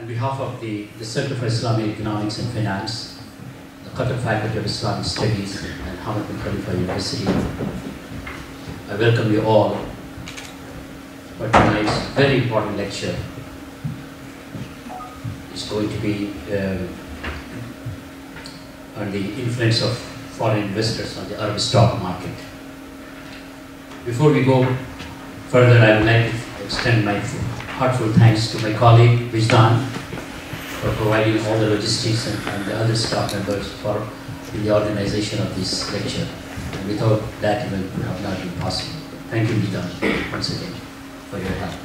On behalf of the, the Center for Islamic Economics and Finance, the Qatar Faculty of Islamic Studies and Hamad bin Khalifa University, I welcome you all for tonight's very important lecture. It's going to be um, on the influence of foreign investors on the Arab stock market. Before we go further, I would like to extend my heartfelt thanks to my colleague Vijdan for providing all the logistics and, and the other staff members for the organization of this lecture. And without that, it would have not been possible. Thank you, Vijdan, once again, for your help.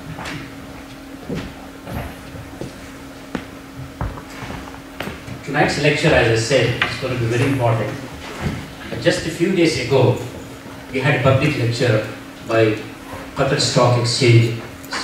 Tonight's lecture, as I said, is going to be very important. Just a few days ago, we had a public lecture by Qatar Stock Exchange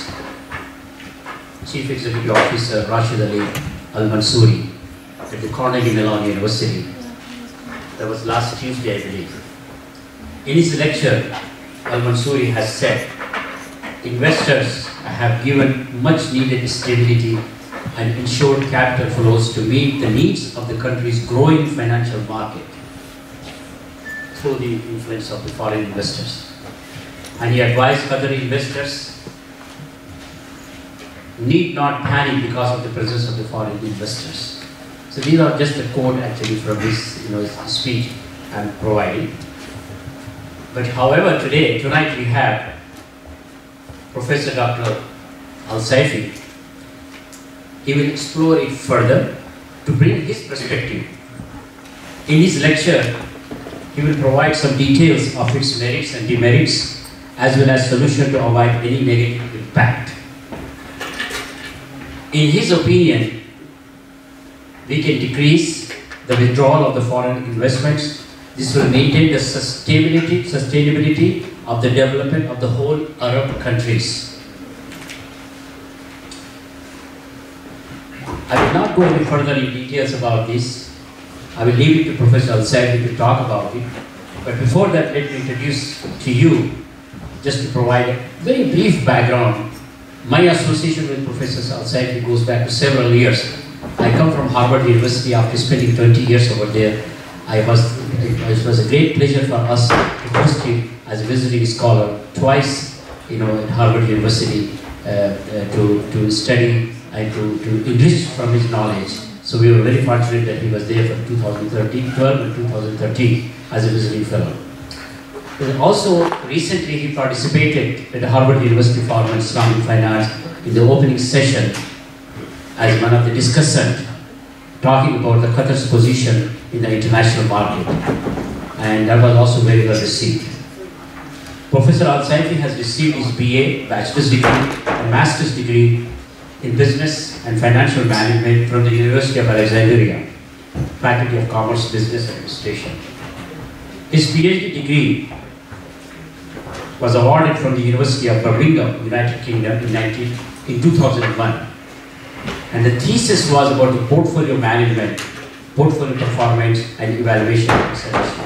Chief Executive Officer Rashid Ali Al Mansouri at the Carnegie Mellon University. That was last Tuesday, I believe. In his lecture, Al Mansouri has said, investors have given much needed stability and ensured capital flows to meet the needs of the country's growing financial market through the influence of the foreign investors. And he advised Qatari investors need not panic because of the presence of the foreign investors. So these are just a quote actually from this you know, speech I'm providing. But however, today, tonight we have Professor Dr. Al-Saifi. He will explore it further to bring his perspective. In his lecture, he will provide some details of its merits and demerits, as well as solution to avoid any negative impact. In his opinion, we can decrease the withdrawal of the foreign investments. This will maintain the sustainability, sustainability of the development of the whole Arab countries. I will not go any further in details about this. I will leave it to Professor Al-Saidi to talk about it. But before that, let me introduce to you, just to provide a very brief background. My association with Professor Al-Saidi goes back to several years. I come from Harvard University after spending 20 years over there. I was, it was a great pleasure for us to host him as a visiting scholar twice, you know, at Harvard University uh, uh, to, to study and to, to enrich from his knowledge. So we were very fortunate that he was there from 2013, 12 and 2013 as a visiting fellow. And also, recently he participated at the Harvard University Forum on Islamic Finance in the opening session as one of the discussants talking about the Qatar's position in the international market. And that was also very well received. Professor Al-Saifi has received his BA, bachelor's degree, and master's degree in business and financial management from the University of Alexandria, Faculty of Commerce, Business Administration. His PhD degree was awarded from the University of Birmingham, United Kingdom in, 19, in 2001. And the thesis was about the portfolio management, portfolio performance, and evaluation research.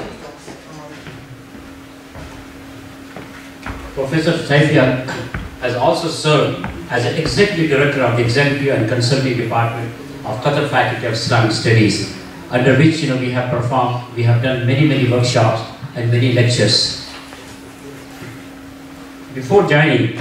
Professor Saifia has also served as an executive director of the executive and consulting department of Qatar Faculty of Islamic Studies, under which you know we have performed, we have done many many workshops and many lectures. Before joining,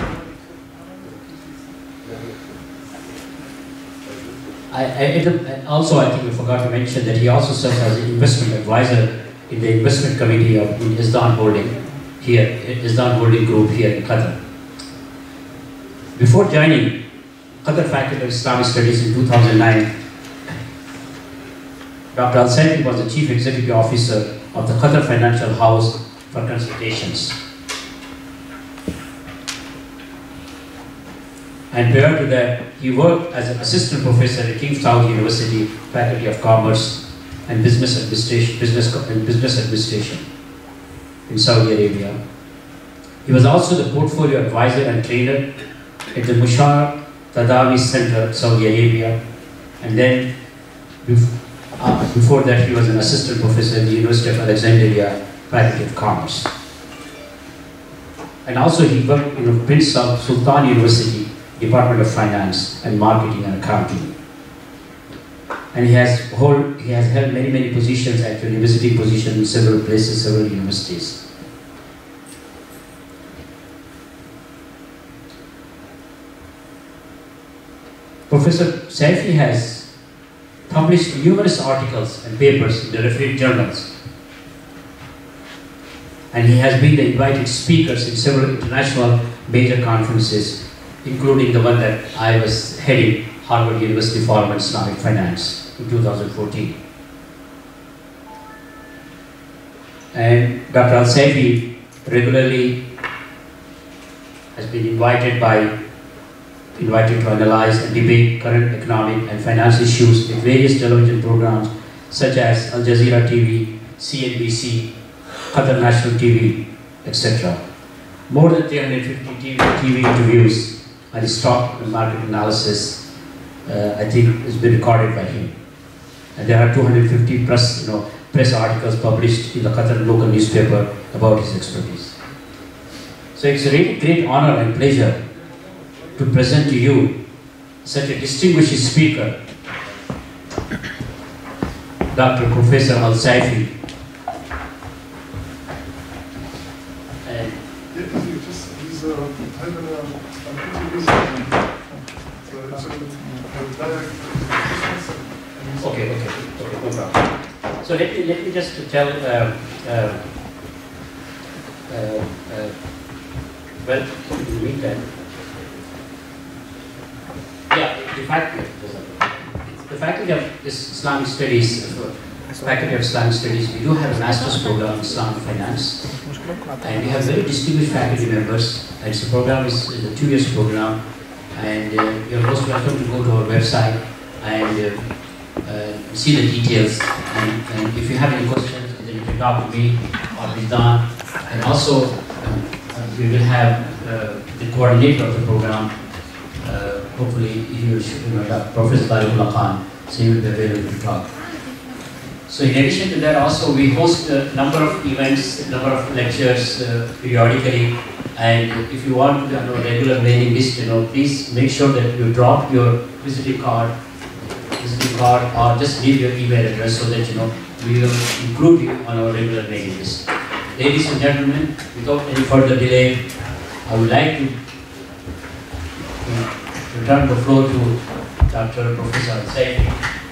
I, I, also I think we forgot to mention that he also serves as an investment advisor in the investment committee of in Isdan Holding here, Isdan Holding Group here in Qatar. Before joining Qatar Faculty of Islamic Studies in 2009, Dr. Al-Saifi was the Chief Executive Officer of the Qatar Financial House for Consultations. And prior to that, he worked as an assistant professor at King Saud University, Faculty of Commerce and Business Administration, Business and Business Administration in Saudi Arabia. He was also the portfolio advisor and trainer at the Mushar Tadawi Center, Saudi Arabia. And then uh, before that, he was an assistant professor at the University of Alexandria, Faculty of Commerce. And also he worked in Prince Sultan University, Department of Finance and Marketing and Accounting. and he has hold, he has held many many positions actually visiting positions in several places, several universities. Professor Saifi has published numerous articles and papers in the refereed journals. And he has been the invited speakers in several international major conferences, including the one that I was heading, Harvard University Forum on Islamic Finance in 2014. And Dr. Al-Saifi regularly has been invited by invited to analyze and debate current economic and finance issues in various television programs such as Al Jazeera TV, CNBC, Qatar National TV, etc. More than 350 TV, TV interviews and stock and market analysis, uh, I think, has been recorded by him. And there are 250 press, you know, press articles published in the Qatar local newspaper about his expertise. So it's a really great honor and pleasure to present to you such a distinguished speaker, Dr. Professor Al Saifi. And okay, okay, okay, no problem. So let me let me just tell. Uh, uh, uh, uh, well, in the meantime, yeah, the faculty, the faculty of Islamic Studies, faculty of Islamic Studies, we do have a master's program in Islamic Finance, and we have very distinguished faculty members. And the program is, is a two years program, and uh, you're most welcome to go to our website and uh, uh, see the details. And, and, if you have any questions, then you can talk to me or Bidan. And also, um, we will have uh, the coordinator of the program uh, hopefully he will, you know, Professor Tariqullah Khan, so he will be available to talk. So in addition to that also we host a number of events, a number of lectures uh, periodically and if you want to have a regular mailing list, you know, please make sure that you drop your visiting card, visiting card or just leave your email address so that you know we will include you on our regular mailing list. Ladies and gentlemen, without any further delay, I would like to return the floor to Dr. Professor Said.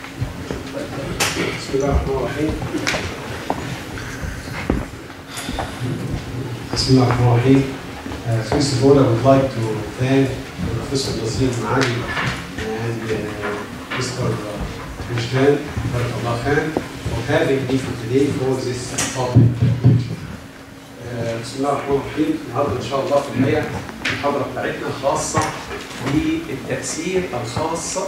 Bismillah ar-Rahman uh, First of all, I would like to thank Professor Nazir Maali and uh, Mr. Mishkan Barakallah Khan for having me for today for this topic. Uh, بسم الله الرحمن الرحيم النهارده ان شاء الله في الحقيقه المحاضره بتاعتنا خاصه بالتاثير الخاص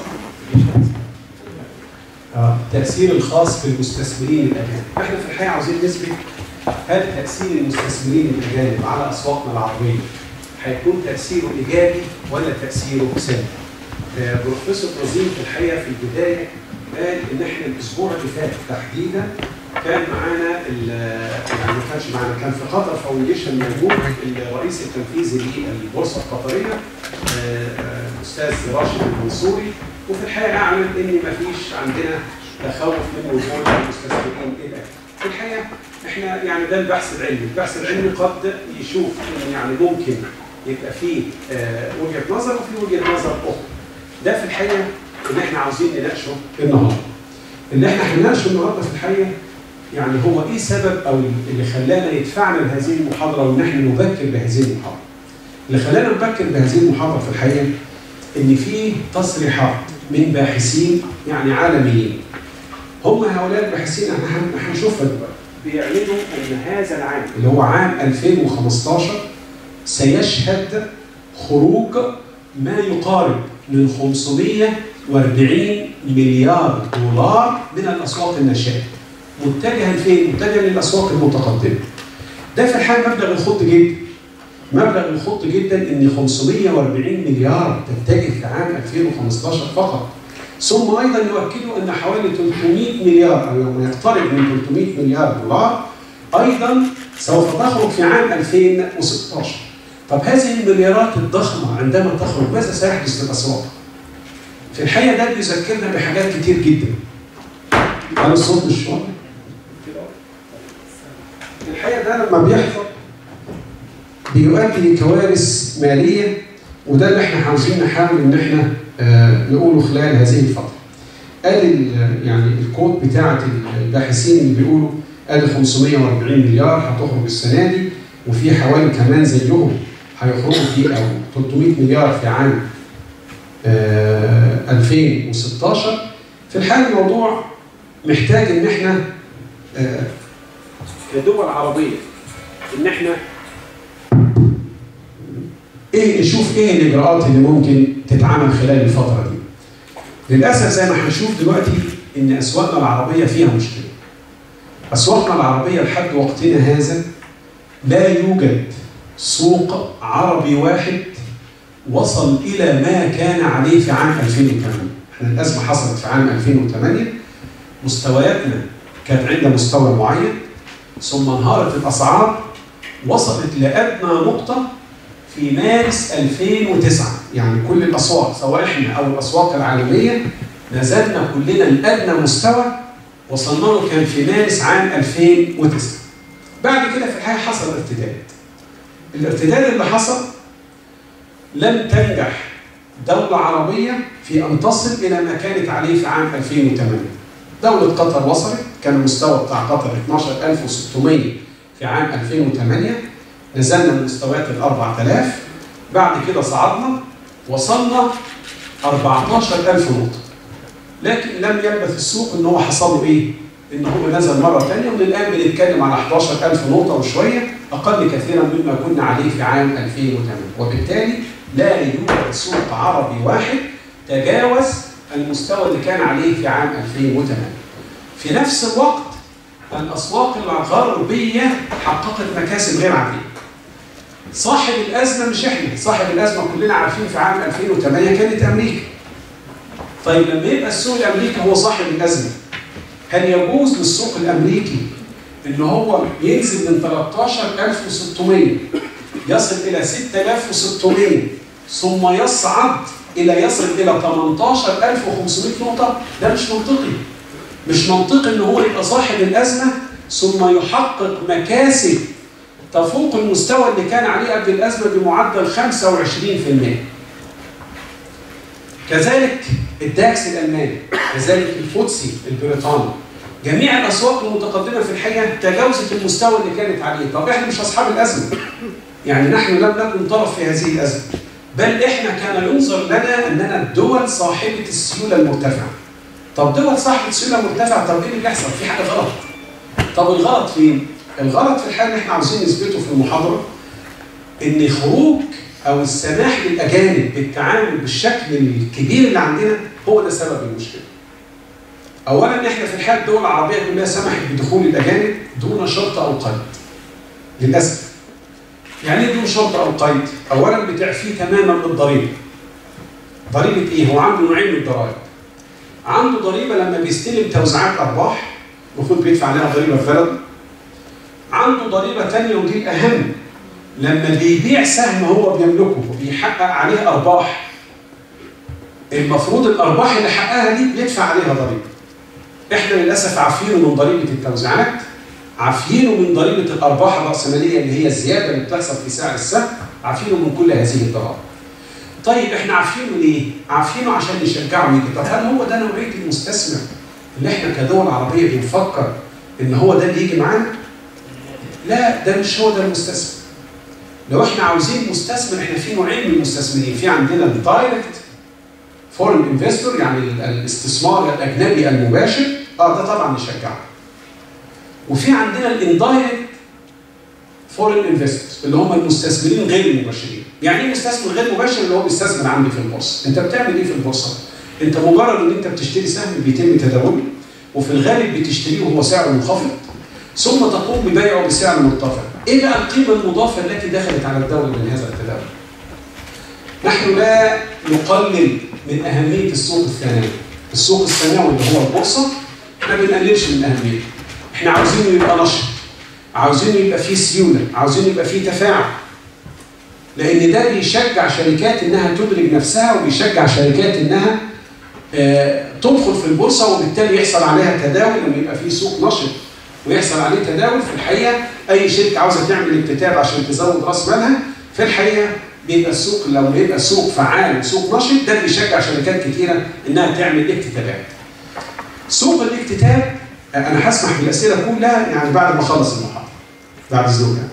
التاثير الخاص بالمستثمرين الاجانب احنا في الحقيقه عاوزين نثبت هل تاثير المستثمرين الاجانب على اسواقنا العربيه هيكون تاثيره ايجابي ولا تاثيره سلبي بروفيسور رزين في الحقيقه في البدايه قال ان احنا الاسبوع اللي فات تحديدا كان معانا يعني ما كانش معانا كان في قطر فاونديشن موجود الرئيس التنفيذي للبورصه القطريه الاستاذ راشد المنصوري وفي الحقيقه اعلن ان ما فيش عندنا تخوف من وجود المستثمرين الاجانب. في الحقيقه احنا يعني ده البحث العلمي، البحث العلمي قد يشوف ان يعني ممكن يبقى فيه وجهه نظر وفي وجهه نظر اخرى. ده في الحقيقه اللي احنا عاوزين نناقشه النهارده. اللي احنا هنناقشه النهارده في الحقيقه يعني هو ايه سبب او اللي خلانا يدفعنا لهذه المحاضره وان احنا نبكر بهذه المحاضره. اللي خلانا نبكر بهذه المحاضره في الحقيقه ان في تصريحات من باحثين يعني عالميين هم هؤلاء الباحثين احنا هنشوفها دلوقتي بيعلنوا ان هذا العام اللي هو عام 2015 سيشهد خروج ما يقارب من 540 مليار دولار من الاسواق الناشئه متجها فين؟ متجها للاسواق المتقدمه. ده في الحقيقه مبلغ الخط جدا. مبلغ الخط جدا ان 540 مليار تتجه في عام 2015 فقط. ثم ايضا يؤكدوا ان حوالي 300 مليار او ما يقترب من 300 مليار دولار ايضا سوف تخرج في عام 2016. طب هذه المليارات الضخمه عندما تخرج ماذا سيحدث للاسواق؟ في الحقيقه ده بيذكرنا بحاجات كتير جدا. هل الصوت مش واضح؟ الحقيقه ده لما بيحصل بيؤدي لكوارث ماليه وده اللي احنا عاوزين نحاول ان احنا آه، نقوله خلال هذه الفتره. قال ال- يعني الكود بتاعه الباحثين اللي بيقولوا قال 540 مليار هتخرج السنه دي وفي حوالي كمان زيهم هيخرجوا في او 300 مليار في عام آه، 2016 في الحال الموضوع محتاج ان احنا آه، كدول عربيه ان احنا ايه نشوف ايه الاجراءات اللي ممكن تتعمل خلال الفتره دي. للاسف زي ما هنشوف دلوقتي ان اسواقنا العربيه فيها مشكله. اسواقنا العربيه لحد وقتنا هذا لا يوجد سوق عربي واحد وصل الى ما كان عليه في عام 2008 احنا الازمه حصلت في عام 2008 مستوياتنا كانت عند مستوى معين ثم انهارت الاسعار وصلت لادنى نقطه في مارس 2009 يعني كل الاسواق سواء احنا او الاسواق العالميه نزلنا كلنا لادنى مستوى وصلنا له كان في مارس عام 2009 بعد كده في الحقيقه حصل ارتداد الارتداد اللي حصل لم تنجح دولة عربية في أن تصل إلى ما كانت عليه في عام 2008 دولة قطر وصلت كان المستوى بتاع قطر 12600 في عام 2008 نزلنا من مستويات ال 4000 بعد كده صعدنا وصلنا 14000 نقطة لكن لم يلبث السوق ان هو حصل له ايه؟ ان هو نزل مرة ثانية ومن الآن بنتكلم على 11000 نقطة وشوية أقل كثيرا مما كنا عليه في عام 2008 وبالتالي لا يوجد سوق عربي واحد تجاوز المستوى اللي كان عليه في عام 2008 في نفس الوقت الأسواق الغربية حققت مكاسب غير عادية صاحب الأزمة مش إحنا صاحب الأزمة كلنا عارفين في عام 2008 كانت أمريكا طيب لما يبقى السوق الأمريكي هو صاحب الأزمة هل يجوز للسوق الأمريكي إن هو ينزل من 13600 يصل إلى 6600 ثم يصعد إلى يصل إلى 18500 نقطة ده مش منطقي مش منطقي إن هو يبقى صاحب الأزمة ثم يحقق مكاسب تفوق المستوى اللي كان عليه قبل الأزمة بمعدل 25% كذلك الداكس الألماني كذلك الفوتسي البريطاني جميع الأسواق المتقدمة في الحقيقة تجاوزت المستوى اللي كانت عليه طب إحنا مش أصحاب الأزمة يعني نحن لم نكن طرف في هذه الأزمة بل إحنا كان ينظر لنا أننا الدول صاحبة السيولة المرتفعة طب دول صاحبة السيولة المرتفعة طب إيه اللي بيحصل؟ في حاجة غلط طب الغلط فين؟ الغلط في الحال اللي إحنا عاوزين نثبته في المحاضرة إن خروج أو السماح للأجانب بالتعامل بالشكل الكبير اللي عندنا هو ده سبب المشكلة اولا احنا في الحال الدول العربيه كلها سمحت بدخول الاجانب دون شرط او قيد للاسف يعني ايه دون شرط او قيد اولا بتعفيه تماما من الضريبه ضريبه ايه هو عنده نوعين من الضرائب عنده ضريبه لما بيستلم توزيعات ارباح المفروض بيدفع عليها ضريبه في بلده عنده ضريبه ثانيه ودي الاهم لما بيبيع سهم هو بيملكه وبيحقق عليه ارباح المفروض الارباح اللي حققها دي بيدفع عليها ضريبه احنا للاسف عافينه من ضريبه التوزيعات عافينه من ضريبه الارباح الراسماليه اللي هي الزياده اللي بتحصل في سعر السهم عافينه من كل هذه الضرائب طيب احنا عارفينه ليه؟ عارفينه عشان نشجعه يجي طب هل هو ده نوعيه المستثمر اللي احنا كدول عربيه بنفكر ان هو ده اللي يجي معانا؟ لا ده مش هو ده المستثمر لو احنا عاوزين مستثمر احنا في نوعين من المستثمرين في عندنا الدايركت فورن انفستور يعني الاستثمار الاجنبي المباشر اه ده طبعا نشجعه وفي عندنا الاندايركت فورن انفستورز اللي هم المستثمرين غير المباشرين يعني ايه مستثمر غير مباشر اللي هو بيستثمر عندي في البورصه انت بتعمل ايه في البورصه انت مجرد ان انت بتشتري سهم بيتم تداوله وفي الغالب بتشتريه وهو سعره منخفض ثم تقوم ببيعه بسعر مرتفع ايه بقى القيمه المضافه التي دخلت على الدوله من هذا التداول نحن لا نقلل من اهميه السوق الثانوي السوق الثانوي اللي هو البورصه ما بنقللش من اهميته احنا عاوزينه يبقى نشط عاوزينه يبقى فيه سيوله عاوزين يبقى فيه تفاعل لان ده بيشجع شركات انها تدرج نفسها وبيشجع شركات انها آه تدخل في البورصه وبالتالي يحصل عليها تداول لما يبقى في سوق نشط ويحصل عليه تداول في الحقيقه اي شركه عاوزه تعمل اكتتاب عشان تزود راس مالها في الحقيقه بيبقى السوق لو بيبقى السوق فعال وسوق نشط ده بيشجع شركات كتيره انها تعمل اكتتابات. سوق الاكتتاب انا هسمح بالاسئله كلها يعني بعد ما اخلص المحاضره. بعد اذنك يعني.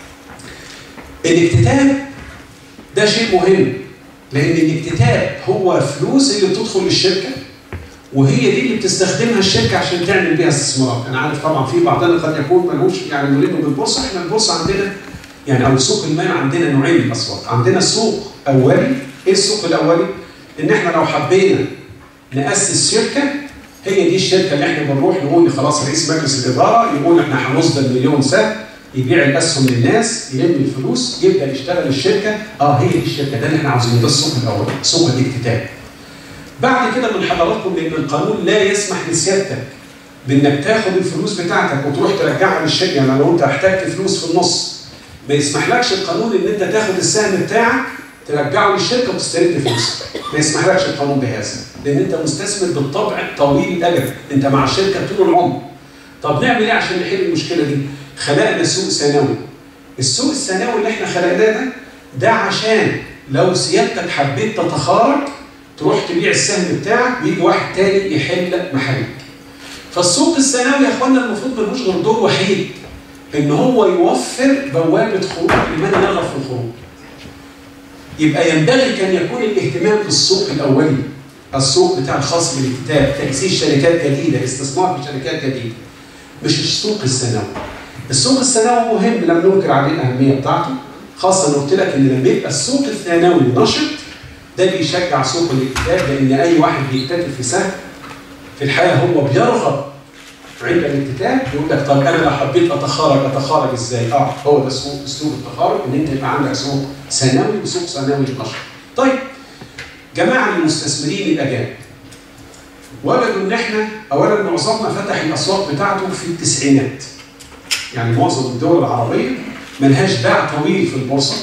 الاكتتاب ده شيء مهم لان الاكتتاب هو فلوس اللي بتدخل للشركه وهي دي اللي بتستخدمها الشركه عشان تعمل بيها استثمارات، انا عارف طبعا في بعضنا قد يكون ملوش يعني نريده بالبورصه، احنا البورصه عندنا يعني او سوق المال عندنا نوعين من الاسواق، عندنا سوق اولي، ايه السوق الاولي؟ ان احنا لو حبينا ناسس شركه هي دي الشركه اللي احنا بنروح نقول خلاص رئيس مجلس الاداره يقول احنا هنصدر مليون سهم يبيع الاسهم للناس يلم الفلوس يبدا يشتغل الشركه اه هي دي الشركه ده اللي احنا عاوزينه ده السوق الاول سوق الاكتتاب بعد كده من حضراتكم لان القانون لا يسمح لسيادتك بانك تاخد الفلوس بتاعتك وتروح ترجعها للشركه يعني لو انت احتجت فلوس في النص ما يسمحلكش القانون ان انت تاخد السهم بتاعك ترجعه للشركه وتسترد فلوسك ما يسمحلكش القانون بهذا لان انت مستثمر بالطبع طويل الاجل انت مع الشركه طول العمر طب نعمل ايه عشان نحل المشكله دي خلقنا سوق ثانوي السوق الثانوي اللي احنا خلقناه ده ده عشان لو سيادتك حبيت تتخارج تروح تبيع السهم بتاعك ويجي واحد تاني يحل محلك. فالسوق الثانوي يا اخوانا المفروض ملوش غير دور وحيد ان هو يوفر بوابه خروج لمن يرغب في الخروج. يبقى ينبغي كان يكون الاهتمام بالسوق الاولي السوق بتاع الخاص بالاكتتاب تاسيس شركات جديده استثمار في شركات جديده مش السوق الثانوي السوق الثانوي مهم لم ننكر عليه الاهميه بتاعته خاصه انا قلت لك ان لما يبقى السوق الثانوي نشط ده بيشجع سوق الاكتتاب لان اي واحد بيكتتب في سهم في الحقيقه هو بيرغب عند الاكتتاب يقول لك طب انا لو حبيت اتخارج اتخارج ازاي؟ اه هو ده اسلوب اسلوب التخارج ان انت يبقى عندك سوق ثانوي وسوق ثانوي نشط. طيب جماعه المستثمرين الاجانب وجدوا ان احنا اولا معظمنا فتح الاسواق بتاعته في التسعينات. يعني معظم الدول العربيه ملهاش باع طويل في البورصه.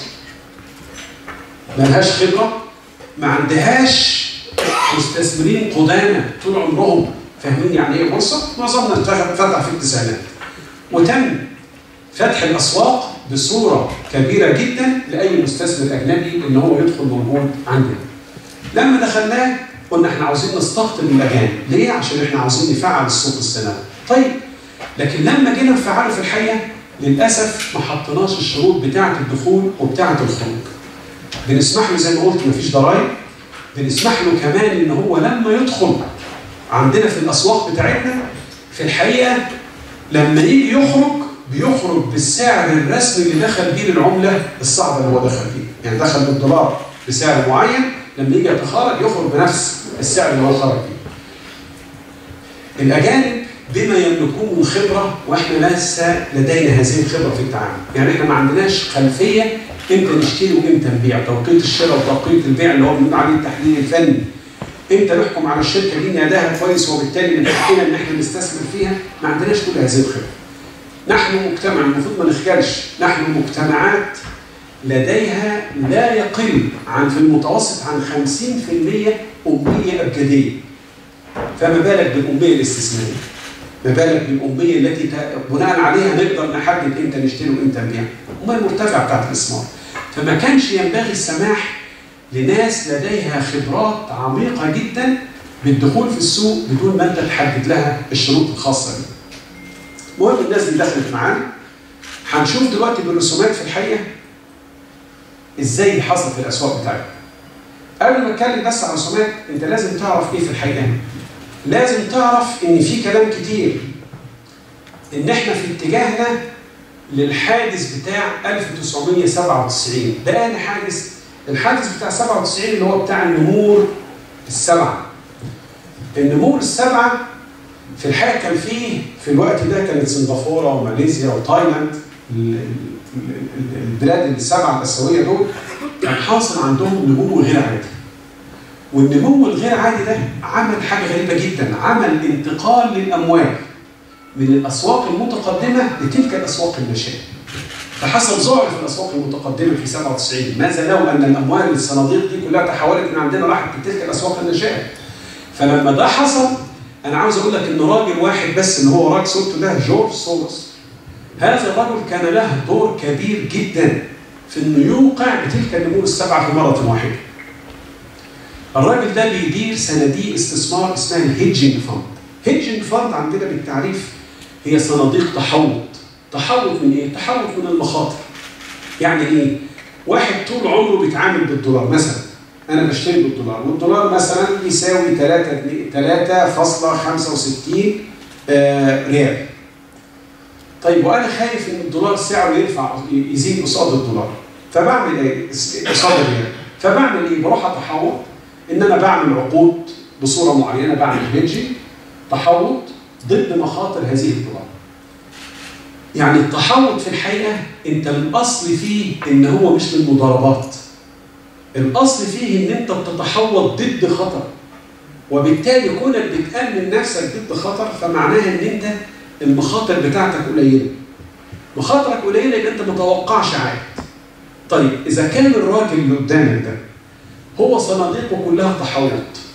ملهاش خبره ما عندهاش مستثمرين قدامى طول عمرهم فاهمين يعني ايه بورصه؟ معظمنا فتح في التسعينات. وتم فتح الاسواق بصوره كبيره جدا لاي مستثمر اجنبي ان هو يدخل موجود عندنا. لما دخلناه قلنا احنا عاوزين نستقطب الاجانب، ليه؟ عشان احنا عاوزين نفعل السوق الثانوي. طيب لكن لما جينا نفعله في الحقيقه للاسف ما حطيناش الشروط بتاعه الدخول وبتاعه الخروج. بنسمح له زي ما قلت مفيش ضرائب بنسمح له كمان ان هو لما يدخل عندنا في الاسواق بتاعتنا في الحقيقه لما يجي يخرج بيخرج بالسعر الرسمي اللي دخل بيه العمله الصعبه اللي هو دخل بيه، يعني دخل بالدولار بسعر معين لما يجي يتخرج يخرج بنفس السعر اللي هو خرج بيه. الاجانب بما يملكون من خبره واحنا لسه لدينا هذه الخبره في التعامل، يعني احنا ما عندناش خلفيه امتى نشتري وامتى نبيع، توقيت الشراء وتوقيت البيع اللي هو بنقول عليه التحليل الفني. امتى نحكم على الشركه دي ان ادائها كويس وبالتالي من حقنا ان احنا نستثمر فيها، ما عندناش كل هذه الخبره. نحن مجتمع المفروض ما نخجلش، نحن مجتمعات لديها لا يقل عن في المتوسط عن 50% أمية أبجدية. فما بالك بالأمية الاستثمارية. ما بالك بالأمية التي بناء عليها نقدر نحدد امتى نشتري وامتى نبيع. الأمية المرتفعة بتاعت الاستثمار. فما كانش ينبغي السماح لناس لديها خبرات عميقة جدا بالدخول في السوق بدون ما انت تحدد لها الشروط الخاصة بيه. المهم الناس اللي دخلت معانا هنشوف دلوقتي بالرسومات في الحقيقة ازاي اللي حصل في الاسواق بتاعتنا. قبل ما اتكلم بس عن الرسومات انت لازم تعرف ايه في الحقيقة. لازم تعرف ان في كلام كتير ان احنا في اتجاهنا للحادث بتاع 1997 ده انا حادث الحادث بتاع 97 اللي هو بتاع النمور السبعه النمور السبعه في الحقيقه كان فيه في الوقت ده كانت سنغافوره وماليزيا وتايلاند البلاد السبعه الاسيويه دول كان حاصل عندهم نمو غير عادي والنمو الغير عادي ده عمل حاجه غريبه جدا عمل انتقال للاموال من الاسواق المتقدمه لتلك الاسواق الناشئه فحصل ذعر في الاسواق المتقدمه في 97 ماذا لو ان الاموال الصناديق دي كلها تحولت من عندنا راحت لتلك الاسواق الناشئه فلما ده حصل انا عاوز اقول لك ان راجل واحد بس ان هو راك صورته ده جورج سورس هذا الرجل كان له دور كبير جدا في انه يوقع بتلك النمور السبعه في مره واحده. الراجل ده بيدير صناديق استثمار اسمها الهيدجنج فاند. هيدجنج فاند عندنا بالتعريف هي صناديق تحوط. تحوط من ايه؟ تحوط من المخاطر. يعني ايه؟ واحد طول عمره بيتعامل بالدولار مثلا انا بشتري بالدولار والدولار مثلا يساوي 3 3.65 آه ريال طيب وانا خايف ان الدولار سعره يرفع يزيد قصاد الدولار فبعمل ايه؟ قصاد الريال فبعمل ايه؟ بروح اتحوط ان انا بعمل عقود بصوره معينه بعمل هيدجنج تحوط ضد مخاطر هذه الدولار. يعني التحوط في الحقيقه انت الاصل فيه ان هو مش للمضاربات. الاصل فيه ان انت بتتحوط ضد خطر. وبالتالي كونك بتامن نفسك ضد خطر فمعناها ان انت المخاطر بتاعتك قليله. مخاطرك قليله يبقى انت متوقعش عائد. طيب اذا كان الراجل اللي قدامك ده هو صناديقه كلها تحوط.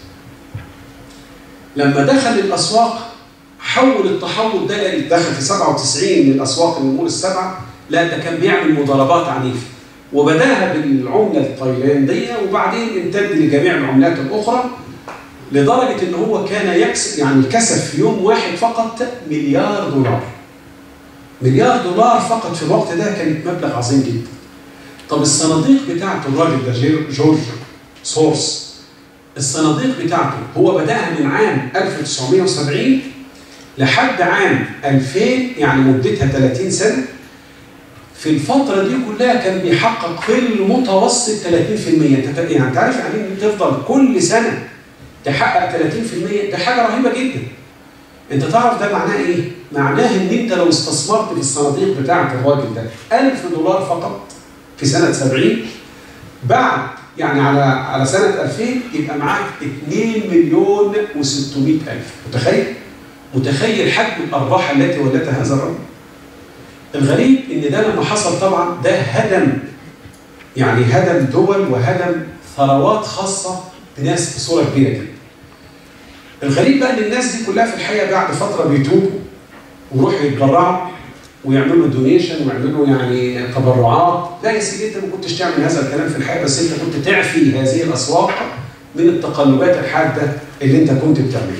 لما دخل الاسواق حول التحوط ده دخل في 97 من الاسواق النمور السبعه لا ده كان بيعمل مضاربات عنيفه وبداها بالعمله التايلانديه وبعدين امتد لجميع العملات الاخرى لدرجه ان هو كان يكسب يعني كسب في يوم واحد فقط مليار دولار. مليار دولار فقط في الوقت ده كانت مبلغ عظيم جدا. طب الصناديق بتاعت الراجل ده جورج سورس الصناديق بتاعته هو بداها من عام 1970 لحد عام 2000 يعني مدتها 30 سنه في الفتره دي كلها كان بيحقق في المتوسط 30% انت يعني انت عارف يعني ان تفضل كل سنه تحقق 30% ده حاجه رهيبه جدا انت تعرف ده معناه ايه؟ معناه ان انت لو استثمرت في الصناديق بتاعه الراجل ده 1000 دولار فقط في سنه 70 بعد يعني على على سنه 2000 يبقى معاك 2 مليون و600 الف متخيل؟ متخيل حجم الارباح التي ولدها هذا الرجل؟ الغريب ان ده لما حصل طبعا ده هدم يعني هدم دول وهدم ثروات خاصه بناس بصوره كبيره جدا. الغريب بقى ان الناس دي كلها في الحقيقه بعد فتره بيتوبوا ويروحوا يتبرعوا ويعملوا دونيشن ويعملوا يعني تبرعات، لا يا سيدي انت ما كنتش تعمل هذا الكلام في الحقيقه بس انت كنت تعفي هذه الاسواق من التقلبات الحاده اللي انت كنت بتعملها.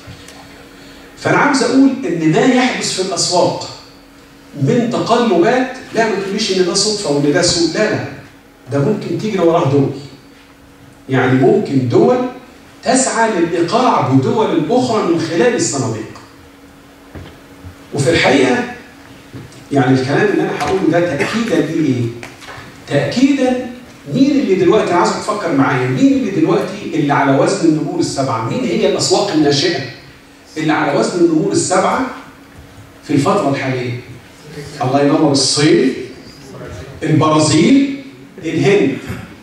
فانا عاوز اقول ان ما يحدث في الاسواق من تقلبات لا ما تقوليش ان ده صدفه وان ده سوء لا لا ده ممكن تجري وراه دول يعني ممكن دول تسعى للايقاع بدول اخرى من خلال الصناديق وفي الحقيقه يعني الكلام اللي انا هقوله ده تاكيدا لايه؟ تاكيدا مين اللي دلوقتي انا عايزك تفكر معايا مين اللي دلوقتي اللي على وزن النمور السبعه؟ مين هي الاسواق الناشئه اللي على وزن النمور السبعه في الفتره الحاليه؟ الله ينور الصين البرازيل الهند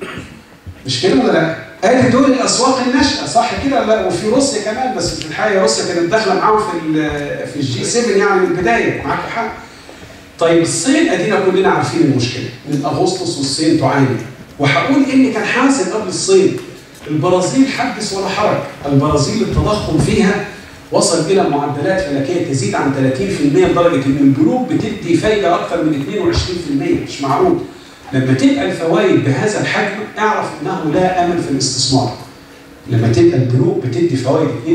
مش كده ولا لا؟ ادي دول الاسواق الناشئه صح كده لا وفي روسيا كمان بس في الحقيقه روسيا كانت داخله معاهم في في الجي 7 يعني من البدايه معاك حق طيب الصين ادينا كلنا عارفين المشكله من اغسطس والصين تعاني وهقول ايه اللي كان حاصل قبل الصين البرازيل حدث ولا حرج البرازيل التضخم فيها وصل الى معدلات فلكيه تزيد عن 30% لدرجه ان البنوك بتدي فايده اكثر من 22% مش معقول لما تبقى الفوائد بهذا الحجم اعرف انه لا امل في الاستثمار لما تبقى البنوك بتدي فوائد 22%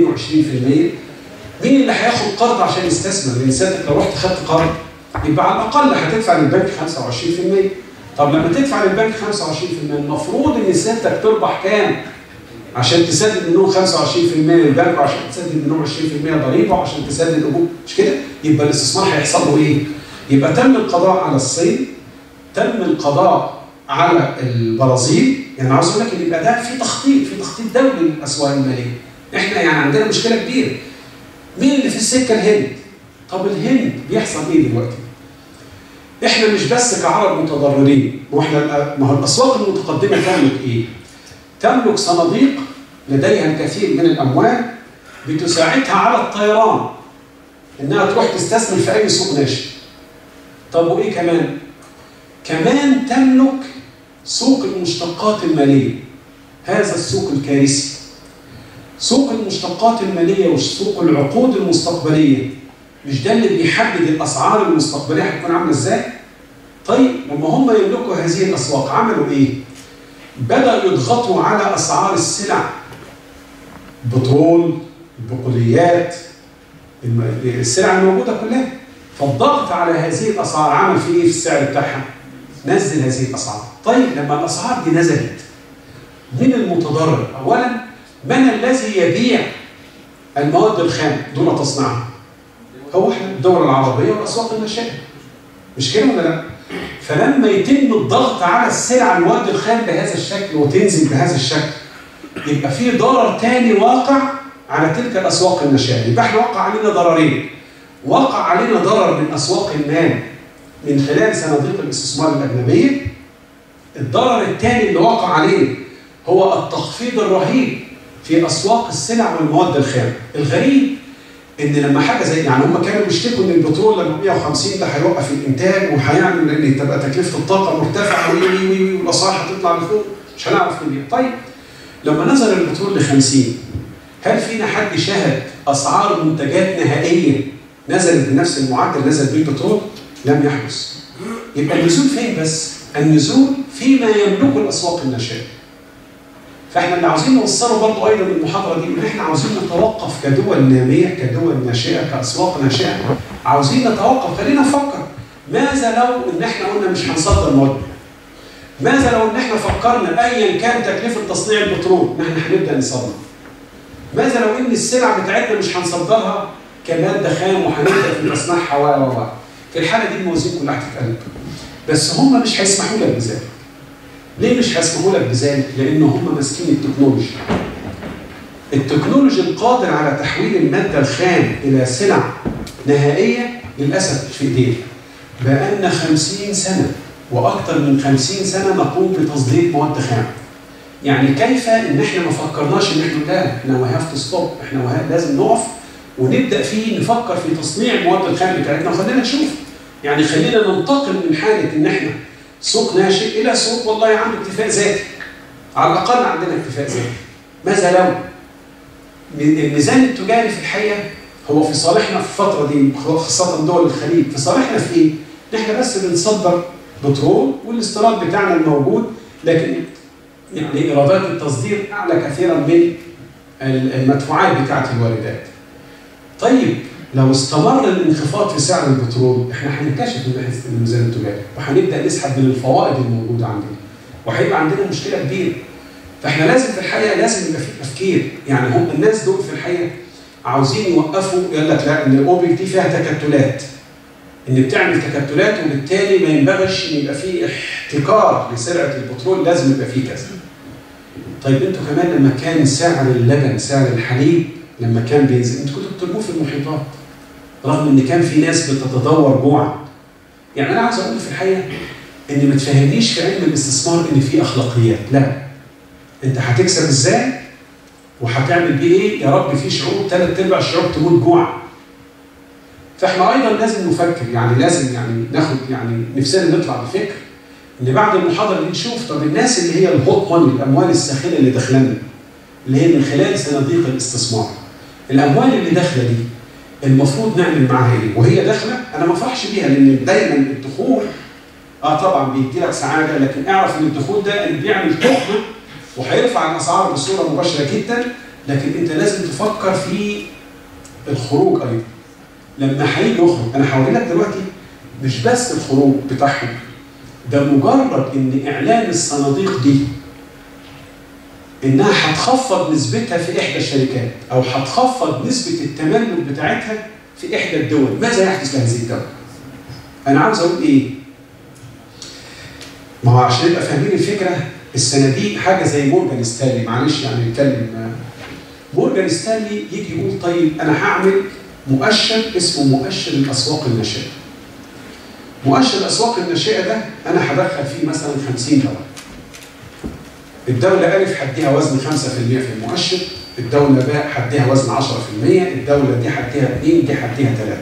مين اللي هياخد قرض عشان يستثمر؟ لان سيادتك لو رحت خدت قرض يبقى على الاقل هتدفع للبنك 25% طب لما تدفع للبنك 25% المفروض ان سيادتك تربح كام؟ عشان تسدد منهم 25% للبنك وعشان تسدد منهم 20% ضريبه وعشان تسدد اجور مش كده؟ يبقى الاستثمار هيحصل له ايه؟ يبقى تم القضاء على الصين تم القضاء على البرازيل يعني عاوز اقول لك ان يبقى ده في تخطيط في تخطيط دولي للاسواق الماليه احنا يعني عندنا مشكله كبيره مين اللي في السكه الهند طب الهند بيحصل ايه دلوقتي احنا مش بس كعرب متضررين ما احنا ما هو الاسواق المتقدمه تملك ايه تملك صناديق لديها الكثير من الاموال بتساعدها على الطيران انها تروح تستثمر في اي سوق ناشئ طب وايه كمان كمان تملك سوق المشتقات الماليه هذا السوق الكارثي سوق المشتقات الماليه وسوق العقود المستقبليه مش ده اللي بيحدد الاسعار المستقبليه هتكون عامله ازاي؟ طيب لما هم يملكوا هذه الاسواق عملوا ايه؟ بدأوا يضغطوا على اسعار السلع بترول البقوليات الم- السلع الموجوده كلها فالضغط على هذه الاسعار عمل في ايه في السعر بتاعها؟ نزل هذه الاسعار طيب لما الاسعار دي نزلت من المتضرر اولا من الذي يبيع المواد الخام دون تصنيعها؟ هو احنا الدول العربيه والاسواق الناشئه مش كده ولا لا؟ فلما يتم الضغط على السلع المواد الخام بهذا الشكل وتنزل بهذا الشكل يبقى في ضرر تاني واقع على تلك الاسواق الناشئه يبقى احنا وقع علينا ضررين وقع علينا ضرر من اسواق المال من خلال صناديق الاستثمار الاجنبيه الضرر الثاني اللي وقع عليه هو التخفيض الرهيب في اسواق السلع والمواد الخام الغريب ان لما حاجه زي يعني هم كانوا بيشتكوا ان البترول لما 150 ده هيوقف الانتاج وهيعمل ان تبقى تكلفه الطاقه مرتفعه وي وي وي وي والاسعار هتطلع لفوق مش هنعرف نبيع طيب لما نزل البترول ل 50 هل فينا حد شاهد اسعار منتجات نهائيه نزلت بنفس المعدل نزل بيه البترول؟ لم يحدث. يبقى النزول فين بس؟ النزول فيما يملكه الاسواق الناشئه. فاحنا اللي عاوزين نوصله برضه ايضا من المحاضره دي ان احنا عاوزين نتوقف كدول ناميه كدول ناشئه كاسواق ناشئه عاوزين نتوقف خلينا نفكر ماذا لو ان احنا قلنا مش هنصدر مواد ماذا لو ان احنا فكرنا ايا كان تكلفه تصنيع البترول ان احنا هنبدا نصدر ماذا لو ان السلع بتاعتنا مش هنصدرها كماده خام وهنبدا في تصنيعها و و و في الحاله دي الموازين كلها هتتقلب بس هم مش هيسمحوا لك بذلك ليه مش هيسمحوا لك بذلك؟ لان هم ماسكين التكنولوجيا التكنولوجيا القادر على تحويل الماده الخام الى سلع نهائيه للاسف مش في ايدينا بقالنا 50 سنه واكثر من 50 سنه نقوم بتصدير مواد خام يعني كيف ان احنا ما فكرناش ان احنا لا احنا وي هاف تو ستوب احنا وه- لازم نقف ونبدا فيه نفكر في تصنيع المواد الخام بتاعتنا وخلينا نشوف يعني خلينا ننتقل من حاله ان احنا سوق ناشئ الى سوق والله عنده اكتفاء ذاتي على الاقل عندنا اكتفاء ذاتي ماذا لو الميزان التجاري في الحقيقه هو في صالحنا في الفتره دي خاصه دول الخليج في صالحنا في ايه؟ ان احنا بس بنصدر بترول والاستيراد بتاعنا الموجود لكن يعني ايرادات التصدير اعلى كثيرا من المدفوعات بتاعت الواردات. طيب لو استمر الانخفاض في سعر البترول احنا هنكتشف الميزان التجاري وهنبدا نسحب من الفوائد الموجوده عندنا وهيبقى عندنا مشكله كبيره. فاحنا لازم في الحقيقه لازم يبقى في تفكير يعني هم الناس دول في الحقيقه عاوزين يوقفوا يقول لك لا ان الاوبك دي فيها تكتلات ان بتعمل تكتلات وبالتالي ما ينبغيش ان يبقى في احتكار لسرعه البترول لازم يبقى فيه كذا. طيب انتوا كمان لما كان سعر اللبن سعر الحليب لما كان بينزل انتوا كنتوا بترموه في المحيطات رغم ان كان في ناس بتتدور جوعا. يعني انا عايز اقول في الحقيقه ان ما تفهمنيش في علم الاستثمار ان في اخلاقيات، لا. انت هتكسب ازاي؟ وهتعمل بيه ايه؟ يا رب في شعوب ثلاث ارباع الشعوب تموت جوعا. فاحنا ايضا لازم نفكر يعني لازم يعني ناخد يعني نفسنا نطلع بفكر ان بعد المحاضره دي نشوف طب الناس اللي هي الهوت ماني الاموال الساخنه اللي داخلنا اللي هي من خلال صناديق الاستثمار الاموال اللي داخله دي المفروض نعمل معاها ايه؟ وهي داخله انا ما افرحش بيها لان دايما الدخول اه طبعا بيدي لك سعاده لكن اعرف ان الدخول ده اللي بيعمل تخمه وهيرفع الاسعار بصوره مباشره جدا لكن انت لازم تفكر في الخروج ايضا لما هيجي يخرج انا هوري لك دلوقتي مش بس الخروج بتاعهم ده مجرد ان اعلان الصناديق دي انها هتخفض نسبتها في احدى الشركات او هتخفض نسبه التملك بتاعتها في احدى الدول ماذا يحدث لهذه الدوله انا عاوز اقول ايه ما هو عشان نبقى فاهمين الفكره الصناديق حاجه زي مورجان ستانلي معلش يعني نتكلم مورجان ستانلي يجي يقول طيب انا هعمل مؤشر اسمه مؤشر الاسواق الناشئه. مؤشر الاسواق الناشئه ده انا هدخل فيه مثلا 50 دوله. الدوله الف هديها وزن 5% في المؤشر، الدوله باء هديها وزن 10%، الدوله دي هديها 2 دي هديها 3.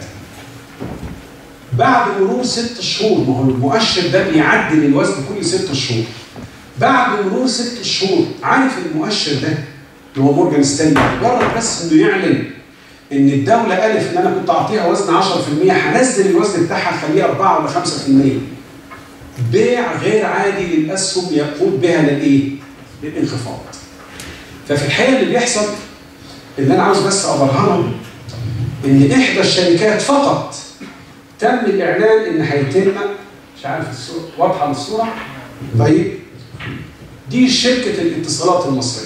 بعد مرور ست شهور ما هو المؤشر ده بيعدل الوزن كل ست شهور. بعد مرور ست شهور عارف المؤشر ده اللي هو مورجان ستانلي مجرد بس انه يعلن ان الدوله الف ان انا كنت اعطيها وزن 10% هنزل الوزن بتاعها اخليه 4 ولا 5% بيع غير عادي للاسهم يقود بها للايه؟ للانخفاض. ففي الحقيقه اللي بيحصل اللي انا عاوز بس ابرهنه ان احدى الشركات فقط تم الاعلان ان هيتم مش عارف الصوره واضحه الصوره؟ طيب دي شركه الاتصالات المصريه.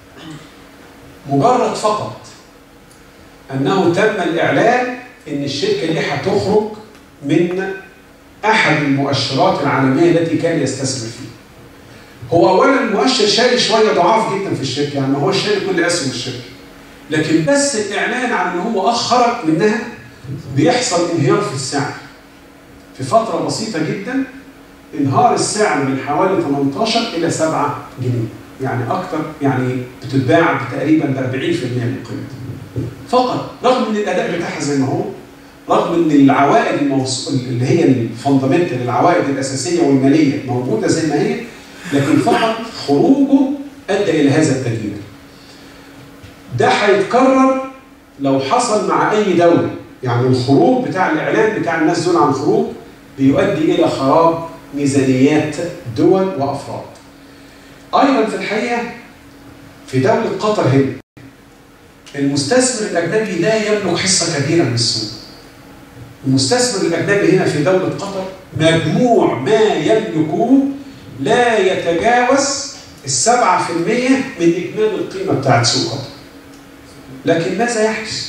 مجرد فقط انه تم الاعلان ان الشركه دي هتخرج من احد المؤشرات العالميه التي كان يستثمر فيها. هو اولا المؤشر شاري شويه ضعاف جدا في الشركه يعني ما هو شاري كل اسهم الشركه. لكن بس الاعلان عن ان هو اخرج منها بيحصل انهيار في السعر. في فتره بسيطه جدا انهار السعر من حوالي 18 الى 7 جنيه. يعني اكتر يعني بتتباع تقريبا ب 40% من قيمتها. فقط رغم ان الاداء بتاعها زي ما هو رغم ان العوائد الموص... اللي هي الفندمنتال العوائد الاساسيه والماليه موجوده زي ما هي لكن فقط خروجه ادى الى هذا التغيير. ده هيتكرر لو حصل مع اي دوله يعني الخروج بتاع الاعلان بتاع الناس دول عن خروج بيؤدي الى خراب ميزانيات دول وافراد. ايضا في الحقيقه في دوله قطر هنا المستثمر الاجنبي لا يملك حصه كبيره من السوق. المستثمر الاجنبي هنا في دوله قطر مجموع ما يملكه لا يتجاوز السبعة في المية من إجمالي القيمة بتاعت سوق قطر. لكن ماذا يحدث؟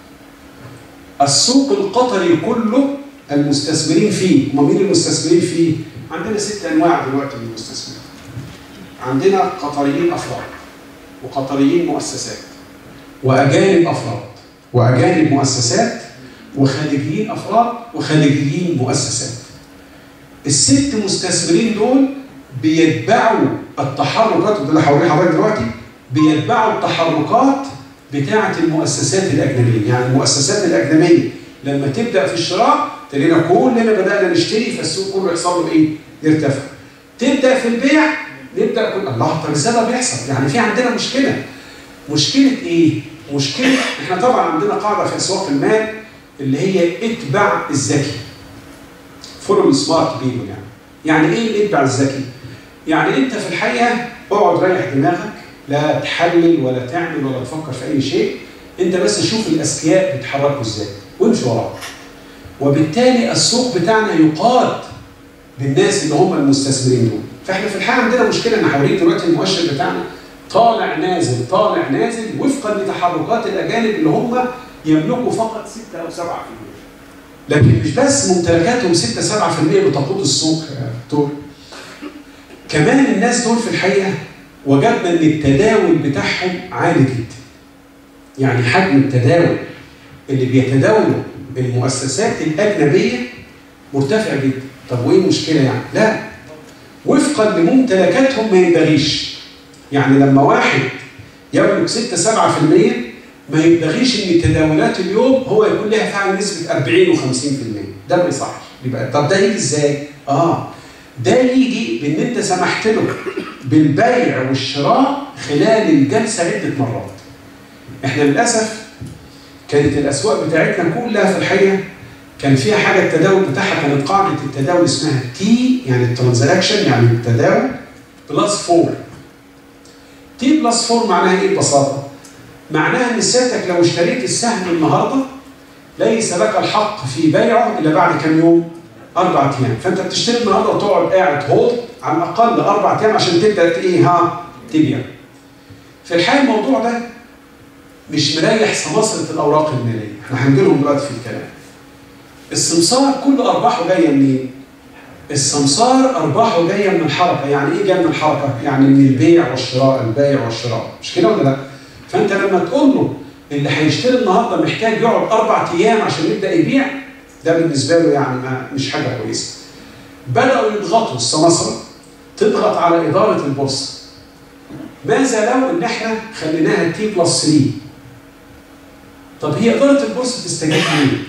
السوق القطري كله المستثمرين فيه، هم مين المستثمرين فيه؟ عندنا ست أنواع دلوقتي من المستثمرين. عندنا قطريين أفراد وقطريين مؤسسات وأجانب أفراد وأجانب مؤسسات وخليجيين أفراد وخليجيين مؤسسات الست مستثمرين دول بيتبعوا التحركات وده اللي هوريه حضرتك دلوقتي بيتبعوا التحركات بتاعة المؤسسات الأجنبية يعني المؤسسات الأجنبية لما تبدأ في الشراء تلاقينا كلنا بدأنا نشتري فالسوق كله يحصل له إيه؟ يرتفع تبدأ في البيع نبدأ كل الله طب ازاي ده بيحصل؟ يعني في عندنا مشكلة مشكلة إيه؟ مشكلة إحنا طبعا عندنا قاعدة في أسواق المال اللي هي اتبع الذكي فولو سمارت بيبل يعني يعني ايه اتبع الذكي؟ يعني انت في الحقيقه اقعد ريح دماغك لا تحلل ولا تعمل ولا تفكر في اي شيء انت بس شوف الاذكياء بيتحركوا ازاي وامشي وراهم وبالتالي السوق بتاعنا يقاد بالناس اللي هم المستثمرين دول فاحنا في الحقيقه عندنا مشكله انا هوريك دلوقتي المؤشر بتاعنا طالع نازل طالع نازل وفقا لتحركات الاجانب اللي هم يملكوا فقط 6 او 7% لكن مش بس ممتلكاتهم 6 7% بتقود السوق يا دكتور كمان الناس دول في الحقيقه وجدنا ان التداول بتاعهم عالي جدا يعني حجم التداول اللي بيتداولوا المؤسسات الاجنبيه مرتفع جدا طب وايه المشكله يعني لا وفقا لممتلكاتهم ما ينبغيش يعني لما واحد يملك 6 7% ما ينبغيش ان تداولات اليوم هو يكون لها فعلا نسبه 40 و50% ده ما يصحش يبقى طب ده يجي ازاي؟ اه ده يجي بان انت سمحت له بالبيع والشراء خلال الجلسه عده مرات. احنا للاسف كانت الاسواق بتاعتنا كلها في الحقيقه كان فيها حاجه التداول بتاعها كانت قاعده التداول اسمها تي يعني الترانزاكشن يعني التداول بلس 4 تي بلس 4 معناها ايه ببساطه؟ معناها ان سيادتك لو اشتريت السهم النهارده ليس لك الحق في بيعه الا بعد كام يوم؟ اربع ايام، فانت بتشتري النهارده وتقعد قاعد هولد على الاقل اربع ايام عشان تبدا ايه ها؟ تبيع. في الحقيقه الموضوع ده مش مريح سماسره الاوراق الماليه، احنا هنجي لهم دلوقتي في الكلام. السمسار كل ارباحه جايه منين؟ السمسار ارباحه جايه من الحركه، يعني ايه جايه من الحركه؟ يعني من البيع والشراء، البيع والشراء، مش كده ولا لا؟ فانت لما تقول له اللي هيشتري النهارده محتاج يقعد اربع ايام عشان يبدا يبيع ده بالنسبه له يعني ما مش حاجه كويسه. بداوا يضغطوا السماسره تضغط على اداره البورصه. ماذا لو ان احنا خليناها تي بلس 3 طب هي اداره البورصه تستجيب ليه؟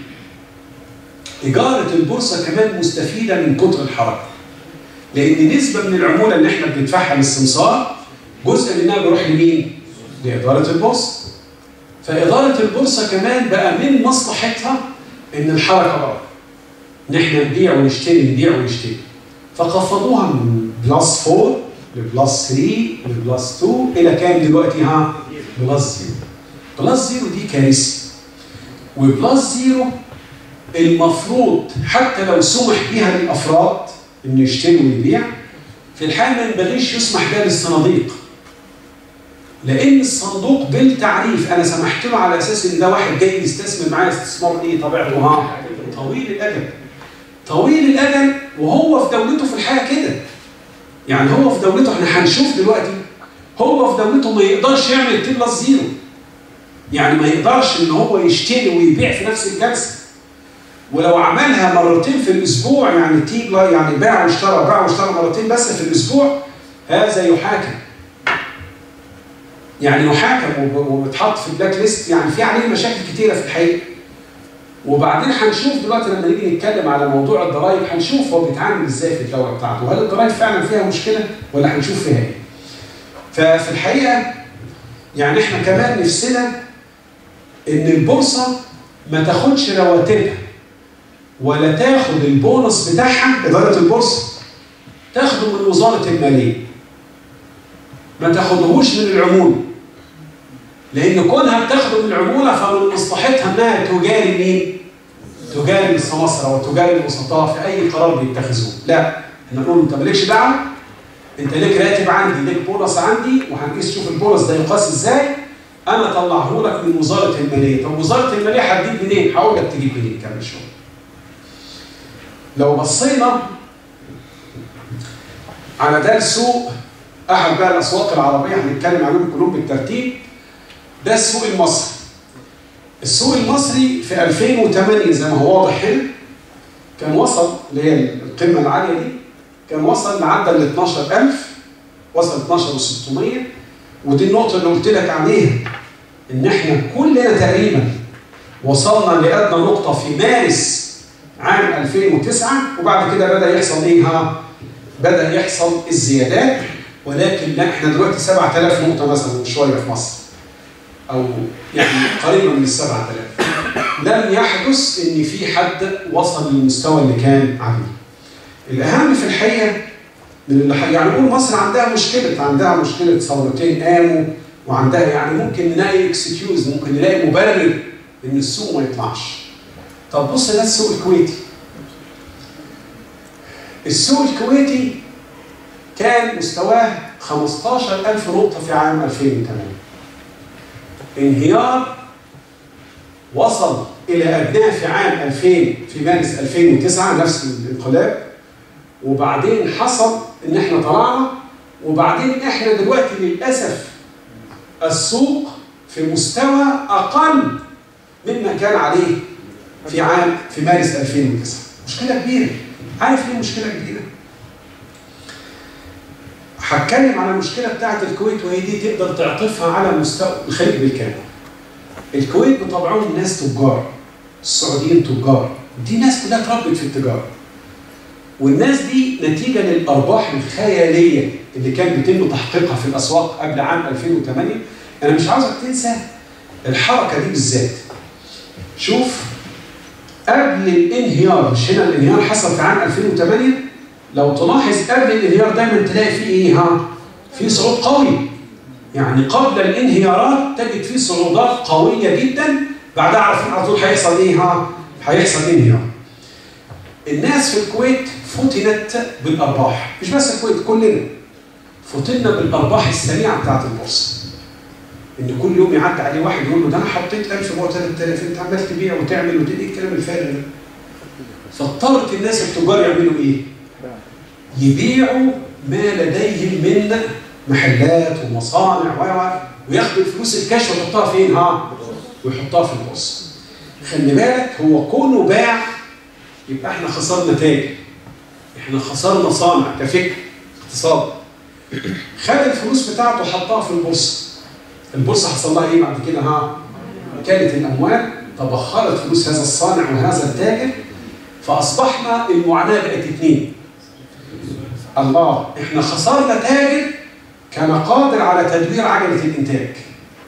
إدارة البورصة كمان مستفيدة من كتر الحركة. لأن نسبة من العمولة اللي احنا بندفعها للسمسار جزء منها بيروح لمين؟ لإدارة البورصة فإدارة البورصة كمان بقى من مصلحتها إن الحركة بره إن إحنا نبيع ونشتري نبيع ونشتري فخفضوها من بلس 4 لبلس 3 لبلس 2 إلى كام دلوقتي ها؟ بلس 0 بلس 0 دي كارثة وبلس 0 المفروض حتى لو سمح بها للأفراد إنه يشتري ويبيع في الحال ما ينبغيش يسمح بها للصناديق لان الصندوق بالتعريف انا سمحت له على اساس ان ده واحد جاي يستثمر معايا استثمار ايه طبيعته ها طويل الاجل طويل الاجل وهو في دولته في الحياه كده يعني هو في دولته احنا هنشوف دلوقتي هو في دولته ما يقدرش يعمل تي بلس زيرو يعني ما يقدرش ان هو يشتري ويبيع في نفس الجلسه ولو عملها مرتين في الاسبوع يعني تي يعني باع واشترى باع واشترى مرتين بس في الاسبوع هذا يحاكم يعني يحاكم وبيتحط في البلاك ليست يعني في عليه مشاكل كتيره في الحقيقه وبعدين هنشوف دلوقتي لما نيجي نتكلم على موضوع الضرائب هنشوف هو بيتعامل ازاي في الدوله بتاعته وهل الضرائب فعلا فيها مشكله ولا هنشوف فيها ايه ففي الحقيقه يعني احنا كمان نفسنا ان البورصه ما تاخدش رواتبها ولا تاخد البونص بتاعها اداره البورصه تاخده من وزاره الماليه ما تاخدهوش من العموله لان كونها بتاخده من العموله فمن مصلحتها انها تجاري مين؟ تجاري السماسره وتجاري الوسطاء في اي قرار بيتخذوه لا احنا نقول انت مالكش دعوه انت ليك راتب عندي ليك بونص عندي وهنقيس شوف البونص ده يقاس ازاي انا طلعه لك من وزاره الماليه طب وزاره الماليه هتجيب منين؟ هقول لك تجيب منين كمل شويه لو بصينا على ده السوق احد بقى الاسواق العربيه هنتكلم عليهم كلهم بالترتيب ده السوق المصري السوق المصري في 2008 زي ما هو واضح هنا كان وصل اللي هي القمه العاليه دي كان وصل معدل ل 12000 وصل 12600 ودي النقطه اللي قلت لك عليها ان احنا كلنا تقريبا وصلنا لادنى نقطه في مارس عام 2009 وبعد كده بدا يحصل ايه ها بدا يحصل الزيادات ولكن لا احنا دلوقتي 7000 نقطه مثلا شويه في مصر او يعني قريبا من ال 7000 لم يحدث ان في حد وصل للمستوى اللي كان عليه الاهم في الحقيقه من اللي يعني نقول مصر عندها مشكله عندها مشكله ثورتين قاموا وعندها يعني ممكن نلاقي اكسكيوز ممكن نلاقي مبرر ان السوق ما يطلعش طب بص ده السوق الكويتي السوق الكويتي كان مستواه 15000 نقطة في عام 2008 انهيار وصل إلى أدناه في عام 2000 في مارس 2009 نفس الانقلاب وبعدين حصل إن إحنا طلعنا وبعدين إحنا دلوقتي للأسف السوق في مستوى أقل مما كان عليه في عام في مارس 2009 مشكلة كبيرة عارف ليه مشكلة كبيرة؟ هتكلم على المشكله بتاعت الكويت وهي دي تقدر تعطفها على مستوى الخليج بالكامل. الكويت بطبعهم ناس تجار السعوديين تجار دي ناس كلها اتربت في التجاره. والناس دي نتيجه للارباح الخياليه اللي كان بيتم تحقيقها في الاسواق قبل عام 2008 انا مش عاوزك تنسى الحركه دي بالذات. شوف قبل الانهيار مش هنا الانهيار حصل في عام 2008 لو تلاحظ قبل الانهيار دايما تلاقي فيه ايه ها؟ في صعود قوي. يعني قبل الانهيارات تجد فيه صعودات قويه جدا بعدها عارفين على طول هيحصل ايه ها؟ هيحصل انهيار. الناس في الكويت فتنت بالارباح، مش بس الكويت كلنا. فتنا بالارباح السريعه بتاعت البورصه. ان كل يوم يعدي عليه واحد يقول له ده انا حطيت 1000 بقى 3000 انت عمال تبيع وتعمل وتدي ايه الكلام الفارغ ده؟ فاضطرت الناس التجار يعملوا ايه؟ يبيعوا ما لديهم من محلات ومصانع و وياخدوا الفلوس الكاش ويحطها فين ها؟ ويحطها في البورصه. خلي بالك هو كونه باع يبقى احنا خسرنا تاجر. احنا خسرنا صانع كفكر اقتصاد. خد الفلوس بتاعته وحطها في البورصه. البورصه حصل لها ايه بعد كده ها؟ كانت الاموال تبخرت فلوس هذا الصانع وهذا التاجر فاصبحنا المعاناه بقت اثنين. الله احنا خسرنا تاجر كان قادر على تدوير عجله الانتاج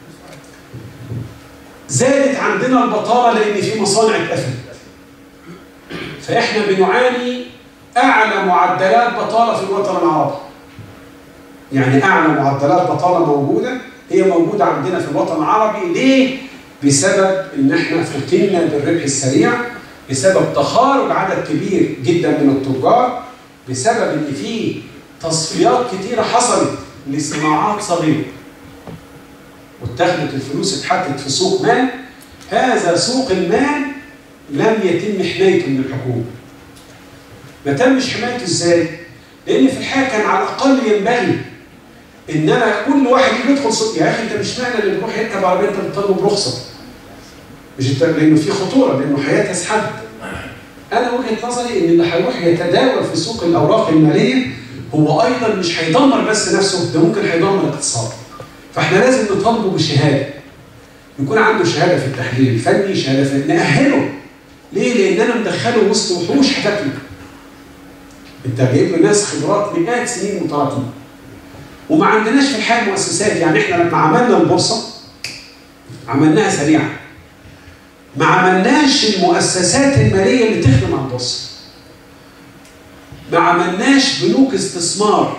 زادت عندنا البطاله لان في مصانع اتقفلت فاحنا بنعاني اعلى معدلات بطاله في الوطن العربي يعني اعلى معدلات بطاله موجوده هي موجوده عندنا في الوطن العربي ليه بسبب ان احنا فتنا بالربح السريع بسبب تخارج عدد كبير جدا من التجار بسبب ان في تصفيات كتيره حصلت لصناعات صغيره واتخذت الفلوس اتحطت في سوق مال هذا سوق المال لم يتم حمايته من الحكومه ما تمش حمايته ازاي؟ لان في الحقيقه كان على الاقل ينبغي ان انا كل واحد يجي يدخل سوق يا اخي انت مش معنى اللي بيروح يركب عربيه انت بتطلب برخصه مش انت لانه في خطوره لانه هيتهز حد انا وجهه نظري ان اللي هيروح يتداول في سوق الاوراق الماليه هو ايضا مش هيدمر بس نفسه ده ممكن هيدمر الاقتصاد فاحنا لازم نطالبه بشهاده يكون عنده شهاده في التحليل الفني شهاده في ناهله ليه؟ لان انا مدخله وسط وحوش هتاكله انت جايب له ناس خبرات مئات سنين متراكمه وما عندناش في الحياه مؤسسات يعني احنا لما عملنا البورصه عملناها سريعا ما عملناش المؤسسات الماليه اللي تخدم على البورصه ما عملناش بنوك استثمار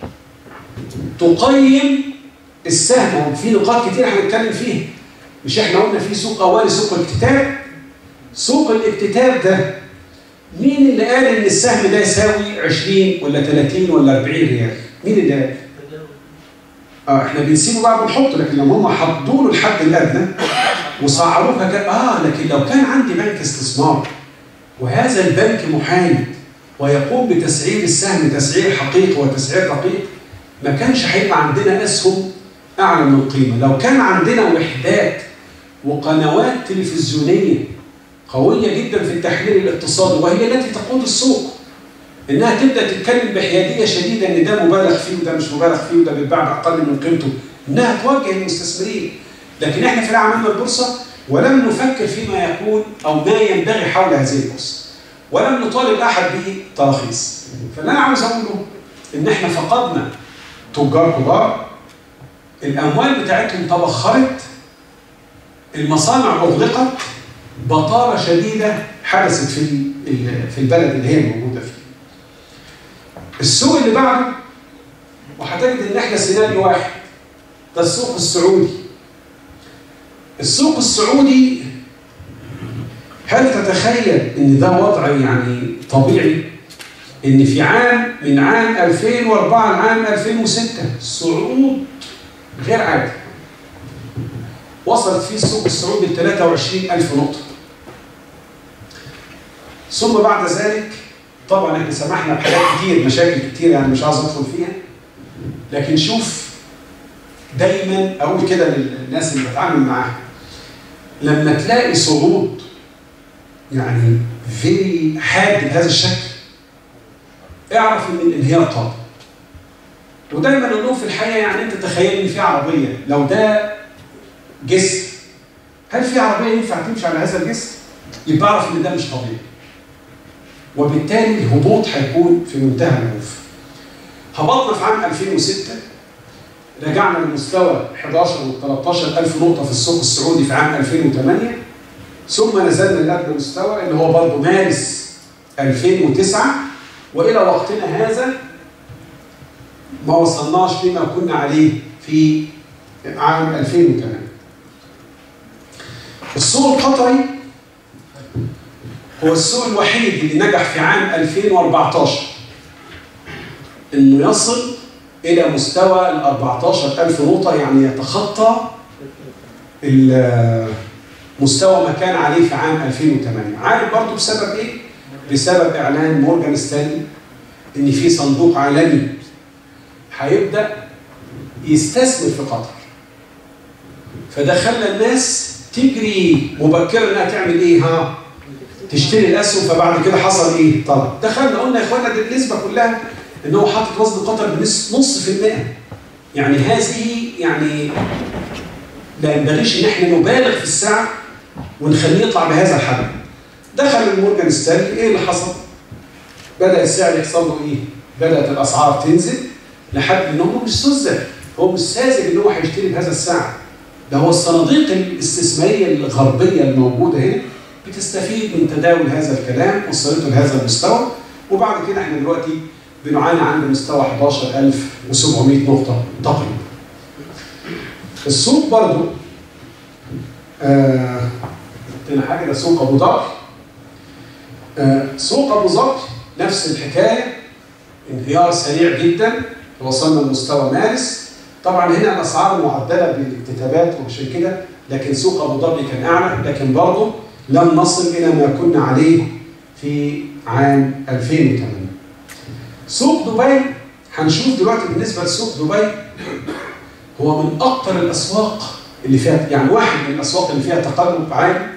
تقيم السهم وفي نقاط كتير هنتكلم فيها مش احنا قلنا في سوق اولي سوق الاكتتاب سوق الاكتتاب ده مين اللي قال ان السهم ده يساوي 20 ولا 30 ولا 40 ريال؟ مين اللي قال؟ اه احنا بنسيبه بقى بنحطه لكن لما هم حطوا له الحد الادنى وسعروها كان اه لكن لو كان عندي بنك استثمار وهذا البنك محايد ويقوم بتسعير السهم تسعير حقيقي وتسعير دقيق ما كانش هيبقى عندنا اسهم اعلى من القيمه، لو كان عندنا وحدات وقنوات تلفزيونيه قويه جدا في التحليل الاقتصادي وهي التي تقود السوق انها تبدا تتكلم بحياديه شديده ان ده مبالغ فيه وده مش مبالغ فيه وده بيتباع باقل من قيمته انها توجه المستثمرين لكن احنا في عملنا البورصه ولم نفكر فيما يكون او ما ينبغي حول هذه البورصه ولم نطالب احد بتراخيص فاللي انا عاوز اقوله ان احنا فقدنا تجار كبار الاموال بتاعتهم تبخرت المصانع اغلقت بطاله شديده حدثت في في البلد اللي هي موجوده فيه السوق اللي بعده وهتجد ان احنا سيناريو واحد ده السوق السعودي السوق السعودي هل تتخيل ان ده وضع يعني طبيعي ان في عام من عام 2004 لعام 2006 صعود غير عادي وصلت فيه السوق السعودي ل 23000 نقطه ثم بعد ذلك طبعا احنا سمحنا بحاجات كتير مشاكل كتير يعني مش عاوز ادخل فيها لكن شوف دايما اقول كده للناس اللي بتعامل معاها لما تلاقي صعود يعني فيري حاد بهذا الشكل اعرف ان الانهيار قادم ودايما نقول في الحقيقه يعني انت تخيل ان في عربيه لو ده جسر هل في عربيه ينفع تمشي على هذا الجسر؟ يبقى اعرف ان ده مش طبيعي وبالتالي الهبوط هيكون في منتهى العنف. هبطنا في عام 2006 رجعنا لمستوى 11 و 13 ألف نقطة في السوق السعودي في عام 2008 ثم نزلنا لأدنى مستوى اللي هو برضه مارس 2009 وإلى وقتنا هذا ما وصلناش لما كنا عليه في عام 2008 السوق القطري هو السوق الوحيد اللي نجح في عام 2014 انه يصل الى مستوى ال 14000 نقطه يعني يتخطى مستوى ما كان عليه في عام 2008 عارف برضه بسبب ايه؟ بسبب اعلان مورجان ستانلي ان في صندوق عالمي هيبدا يستثمر في قطر فده خلى الناس تجري مبكرا انها تعمل ايه ها؟ تشتري الاسهم فبعد كده حصل ايه؟ طلب دخلنا قلنا يا اخوانا دي النسبه كلها ان هو حاطط وزن قطر بنص نص في المئه يعني هذه يعني لا ينبغيش ان احنا نبالغ في السعر ونخليه يطلع بهذا الحجم دخل المورجان ستانلي ايه اللي حصل؟ بدا السعر يحصل له ايه؟ بدات الاسعار تنزل لحد ان هو مش سذج هو مش ساذج ان هو هيشتري بهذا السعر ده هو الصناديق الاستثماريه الغربيه الموجوده هنا بتستفيد من تداول هذا الكلام وصلته لهذا المستوى وبعد كده احنا دلوقتي بنعاني عند مستوى 11700 نقطه تقريبا. السوق برضو آه حاجه ده سوق ابو ظبي آه سوق ابو ظبي نفس الحكايه انهيار سريع جدا وصلنا لمستوى مارس طبعا هنا الاسعار معدله بالاكتتابات وعشان كده لكن سوق ابو ظبي كان اعلى لكن برضه لم نصل الى ما كنا عليه في عام 2008 سوق دبي هنشوف دلوقتي بالنسبه لسوق دبي هو من اكثر الاسواق اللي فيها يعني واحد من الاسواق اللي فيها تقلب عالي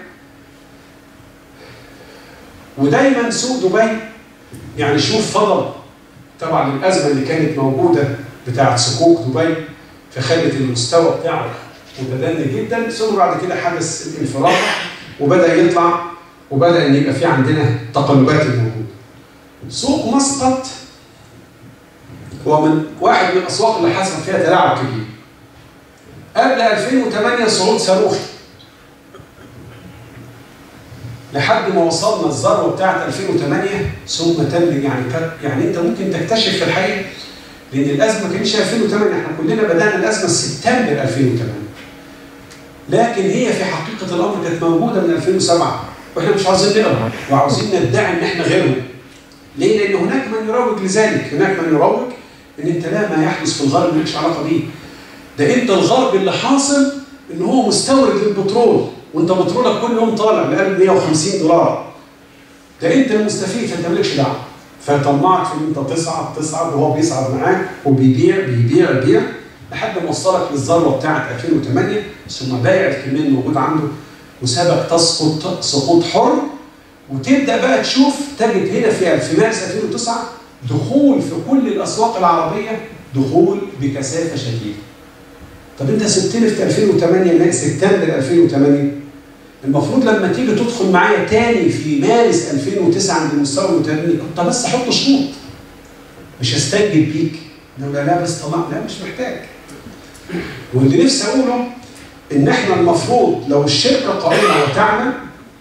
ودايما سوق دبي يعني شوف فضل طبعا الازمه اللي كانت موجوده بتاعه صكوك دبي فخلت المستوى بتاعه متدني جدا ثم بعد كده حدث الانفراج وبدا يطلع وبدا ان يبقى في عندنا تقلبات موجوده. سوق مسقط هو من واحد من الاسواق اللي حصل فيها تلاعب كبير. قبل 2008 صعود صاروخي لحد ما وصلنا الذروه بتاعت 2008 ثم تم يعني يعني انت ممكن تكتشف في الحقيقه لان الازمه ما كانتش 2008 احنا كلنا بدانا الازمه سبتمبر 2008 لكن هي في حقيقه الامر كانت موجوده من 2007 واحنا مش عاوزين نقرا وعاوزين ندعي ان احنا غيرهم ليه؟ لان هناك من يروج لذلك هناك من يروج ان انت لا ما يحدث في الغرب مالكش علاقه بيه ده انت الغرب اللي حاصل ان هو مستورد للبترول وانت بترولك كل يوم طالع لقلب 150 دولار ده انت المستفيد فانت مالكش دعوه فيطمعك في ان انت تصعد تصعد وهو بيصعد معاك وبيبيع بيبيع بيبيع لحد ما وصلك للذروه بتاعت 2008 ثم بايع الكميه الموجود عنده وسابك تسقط سقوط حر وتبدا بقى تشوف تجد هنا في في مارس 2009 دخول في كل الاسواق العربيه دخول بكثافه شديده. طب انت سبتني في 2008 سبتمبر 2008 المفروض لما تيجي تدخل معايا تاني في مارس 2009 عند المستوى المتدني كنت بس احط شروط مش هستنجد بيك لو لا بس طلع لا مش محتاج واللي نفسي اقوله ان احنا المفروض لو الشركه قائمه وتعمل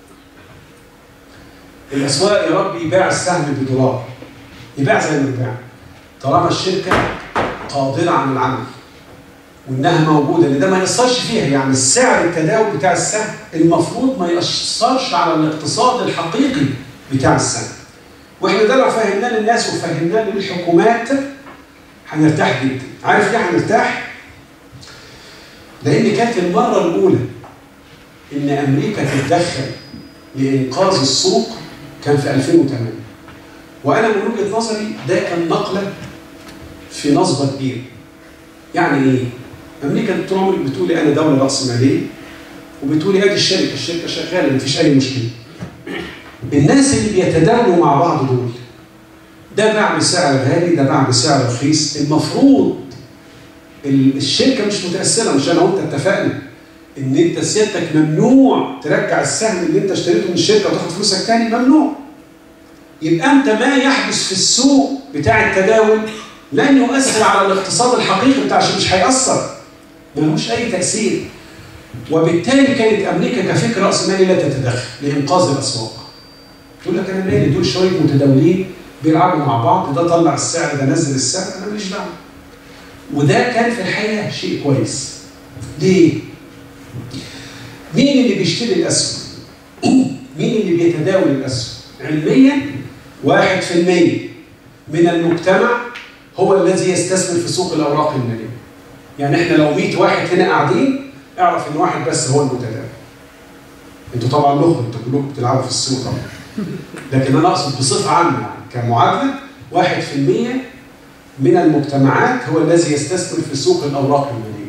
الاسواق يا رب يباع السهم بدولار يباع زي ما يباع طالما الشركه قادره على العمل وانها موجوده لان ده ما ياثرش فيها يعني السعر التداول بتاع السهم المفروض ما ياثرش على الاقتصاد الحقيقي بتاع السهم واحنا ده لو فهمناه للناس وفهمناه للحكومات هنرتاح جدا عارف ليه هنرتاح؟ لان كانت المره الاولى ان امريكا تتدخل لانقاذ السوق كان في 2008 وانا من وجهه نظري ده كان نقله في نصبه كبيره يعني ايه؟ امريكا طول عمرك بتقولي انا دوله راسماليه وبتقولي ادي الشركه الشركه شغاله مفيش اي مشكله. الناس اللي بيتداولوا مع بعض دول ده باع بسعر غالي ده باع بسعر رخيص المفروض الشركه مش متاثره مش انا وانت اتفقنا ان انت سيادتك ممنوع ترجع السهم اللي انت اشتريته من الشركه وتاخد فلوسك تاني ممنوع. يبقى انت ما يحدث في السوق بتاع التداول لن يؤثر على الاقتصاد الحقيقي بتاع مش هيأثر ملوش اي تاثير وبالتالي كانت امريكا كفكره راس مالي لا تتدخل لانقاذ الاسواق تقول لك انا مالي دول شويه متداولين بيلعبوا مع بعض ده طلع السعر ده نزل السعر انا ماليش دعوه وده كان في الحقيقه شيء كويس ليه؟ مين اللي بيشتري الاسهم؟ مين اللي بيتداول الاسهم؟ علميا 1% من المجتمع هو الذي يستثمر في سوق الاوراق الماليه. يعني احنا لو 100 واحد هنا قاعدين اعرف ان واحد بس هو المتداول. انتوا طبعا لغه انتوا كلكم بتلعبوا في السوق طبعا. لكن انا اقصد بصفه عامه يعني كمعادله 1% من المجتمعات هو الذي يستثمر في سوق الاوراق الماليه.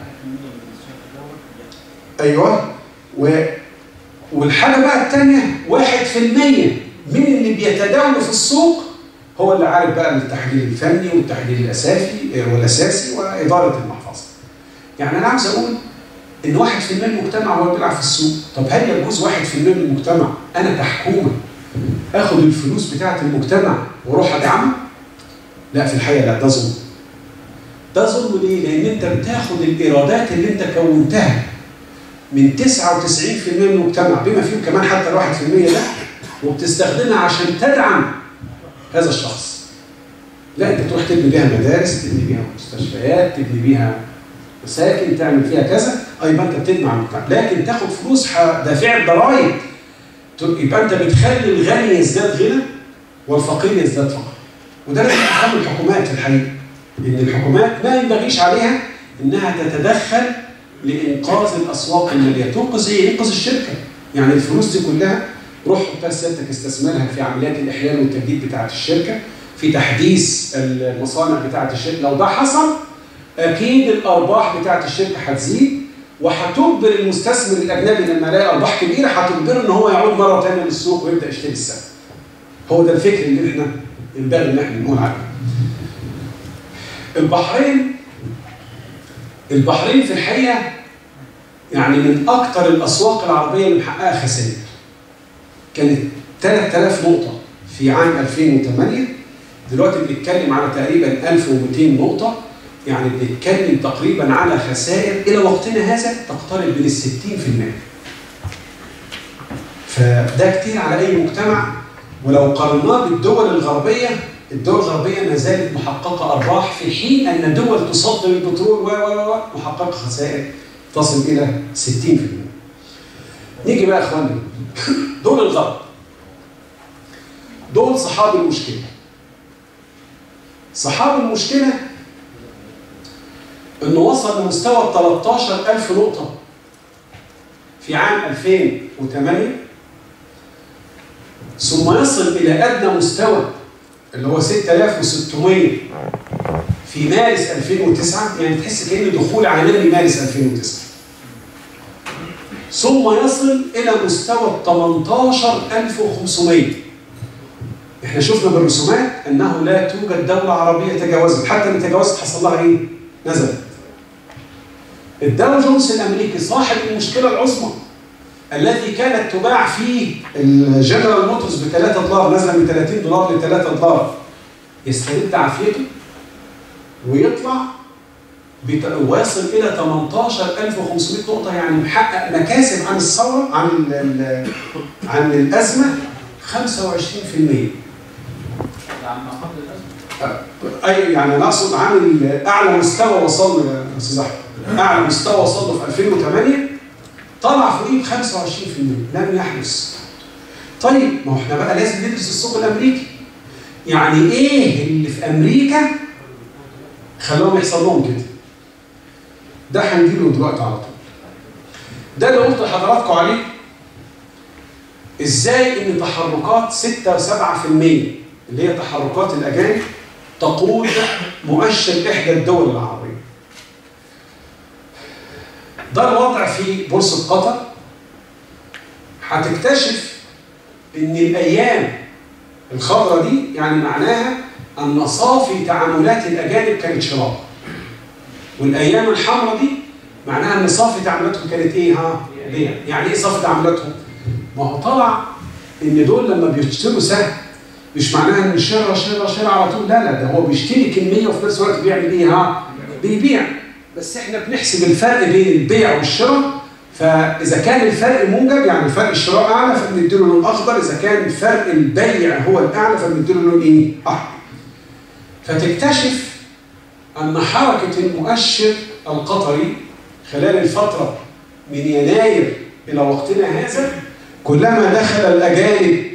ايوه و والحاجه بقى الثانيه 1% من اللي بيتداولوا في السوق هو اللي عارف بقى التحليل الفني والتحليل الاساسي والاساسي واداره المحفظه. يعني انا عاوز اقول ان 1% من المجتمع هو بيلعب في السوق، طب هل يجوز 1% من المجتمع انا كحكومه اخد الفلوس بتاعه المجتمع واروح ادعمه؟ لا في الحقيقه لا ده ظلم. ده ظلم ليه؟ لان انت بتاخد الايرادات اللي انت كونتها من 99% من المجتمع بما فيهم كمان حتى ال 1% ده وبتستخدمها عشان تدعم هذا الشخص. لا انت تروح تبني بيها مدارس، تبني بيها مستشفيات، تبني بيها مساكن، تعمل فيها كذا، اه يبقى انت بتجمع المجتمع، لكن تاخد فلوس دافع الضرايب يبقى انت بتخلي الغني يزداد غنى والفقير يزداد فقر. وده لازم تفهمه الحكومات في الحقيقه. ان الحكومات ما ينبغيش عليها انها تتدخل لانقاذ الاسواق الماليه، تنقذ ايه؟ ينقذ الشركه. يعني الفلوس دي كلها روح حطها سيادتك استثمرها في عمليات الاحلال والتجديد بتاعه الشركه، في تحديث المصانع بتاعه الشركه، لو ده حصل اكيد الارباح بتاعه الشركه هتزيد وهتجبر المستثمر الاجنبي لما يلاقي ارباح كبيره هتجبره ان هو يعود مره ثانيه للسوق ويبدا يشتري السهم. هو ده الفكر اللي احنا ينبغي ان احنا نقول عليه. البحرين البحرين في الحقيقه يعني من اكثر الاسواق العربيه اللي محققه خسائر. كانت 3000 نقطه في عام 2008 دلوقتي بنتكلم على تقريبا 1200 نقطه يعني بنتكلم تقريبا على خسائر الى وقتنا هذا تقترب من ال 60%. فده كتير على اي مجتمع ولو قارناه بالدول الغربيه الدول الغربيه ما زالت محققه ارباح في حين ان دول تصدر البترول و و و محققه خسائر تصل الى 60%. نيجي بقى يا اخواني دول الغرب دول صحاب المشكله. صحاب المشكله انه وصل لمستوى 13000 نقطه في عام 2008 ثم يصل الى ادنى مستوى اللي هو 6600 في مارس 2009 يعني تحس كأنه دخول عالمي مارس 2009 ثم يصل إلى مستوى 18500 احنا شفنا بالرسومات انه لا توجد دولة عربية تجاوزت حتى اللي تجاوزت حصل لها ايه؟ نزلت الداو جونز الامريكي صاحب المشكلة العظمى الذي كانت تباع فيه الجنرال موتورز ب 3 دولار نزل من 30 دولار ل 3 دولار يسترد عافيته ويطلع واصل الى 18500 نقطه يعني محقق مكاسب عن الثوره عن ال عن الازمه 25% اي يعني انا اقصد عن اعلى مستوى وصل له يا استاذ احمد اعلى مستوى وصل له في 2008 طلع فوقيه ب 25% لم يحدث طيب ما هو احنا بقى لازم ندرس السوق الامريكي يعني ايه اللي في امريكا خلاهم يحصل لهم كده ده هنجيله دلوقتي على طول ده اللي قلت لحضراتكم عليه ازاي ان تحركات 6 و7% اللي هي تحركات الاجانب تقود مؤشر احدى الدول العربيه ده الوضع في بورصه قطر هتكتشف ان الايام الخضراء دي يعني معناها ان صافي تعاملات الاجانب كانت شراء والايام الحمراء دي معناها ان صافي تعاملاتهم كانت ايه ها بيع يعني ايه صافي تعاملاتهم ما هو طلع ان دول لما بيشتروا سهم مش معناها ان شراء شراء شراء على طول لا لا ده هو بيشتري كميه وفي نفس الوقت بيعمل ايه ها بيبيع بس احنا بنحسب الفرق بين البيع والشراء فاذا كان الفرق موجب يعني فرق الشراء اعلى فبنديله لون اخضر اذا كان فرق البيع هو الاعلى فبنديله لون ايه احمر فتكتشف ان حركه المؤشر القطري خلال الفتره من يناير الى وقتنا هذا كلما دخل الاجانب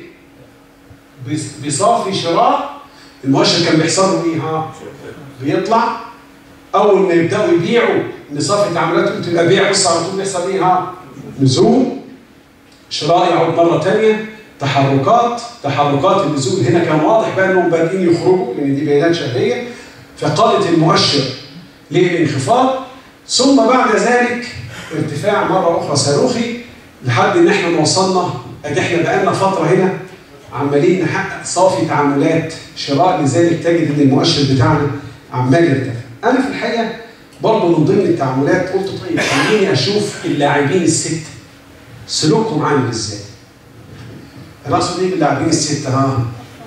بصافي شراء المؤشر كان بيحصل له ايه ها بيطلع اول ما يبداوا يبيعوا ان صافي تعاملاتهم تبقى بيع بص على طول بيحصل ايه ها نزول شراء يعود مره ثانيه تحركات تحركات النزول هنا كان واضح بقى انهم بادئين يخرجوا لان دي بيانات شهريه فقادت المؤشر للانخفاض ثم بعد ذلك ارتفاع مره اخرى صاروخي لحد ان احنا وصلنا ادي احنا بقالنا فتره هنا عمالين نحقق صافي تعاملات شراء لذلك تجد ان المؤشر بتاعنا عمال يرتفع. انا في الحقيقه برضه من ضمن التعاملات قلت طيب خليني اشوف اللاعبين الست سلوكهم عامل ازاي. انا اقصد ايه باللاعبين الست ها؟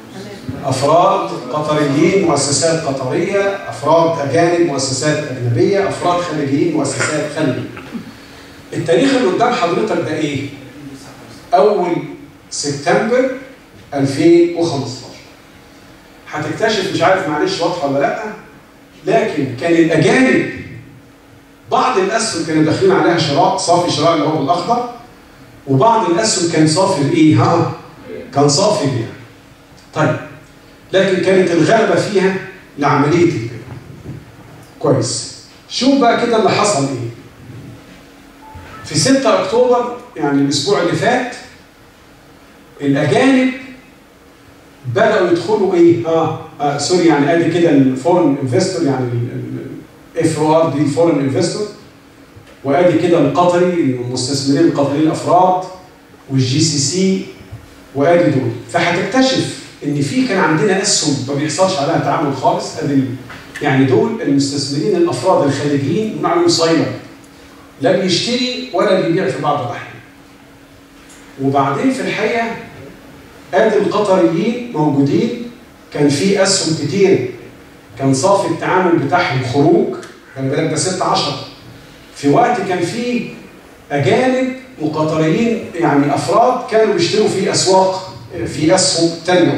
افراد قطريين مؤسسات قطريه افراد اجانب مؤسسات اجنبيه افراد خليجيين مؤسسات خليجيه التاريخ اللي قدام حضرتك ده ايه اول سبتمبر 2015 هتكتشف مش عارف معلش واضحه ولا لا لكن كان الاجانب بعض الاسهم كانوا داخلين عليها شراء صافي شراء اللي هو بالاخضر وبعض الاسهم كان صافي الايه ها كان صافي بيع طيب لكن كانت الغلبه فيها لعمليه البيع كويس شوف بقى كده اللي حصل ايه في 6 اكتوبر يعني الاسبوع اللي فات الاجانب بداوا يدخلوا ايه اه, آه سوري يعني ادي كده الفورن انفستور يعني اف او ار دي الفورن انفستور وادي كده القطري المستثمرين القطريين الافراد والجي سي سي وادي دول فهتكتشف ان في كان عندنا اسهم ما بيحصلش عليها تعامل خالص ادي يعني دول المستثمرين الافراد الخارجيين بنعمل صايله لا بيشتري ولا بيبيع في بعض الاحيان وبعدين في الحقيقه ادي القطريين موجودين كان في اسهم كتير كان صافي التعامل بتاعهم خروج خلي بالك ده 6 10 في وقت كان في اجانب وقطريين يعني افراد كانوا بيشتروا في اسواق في اسهم تانية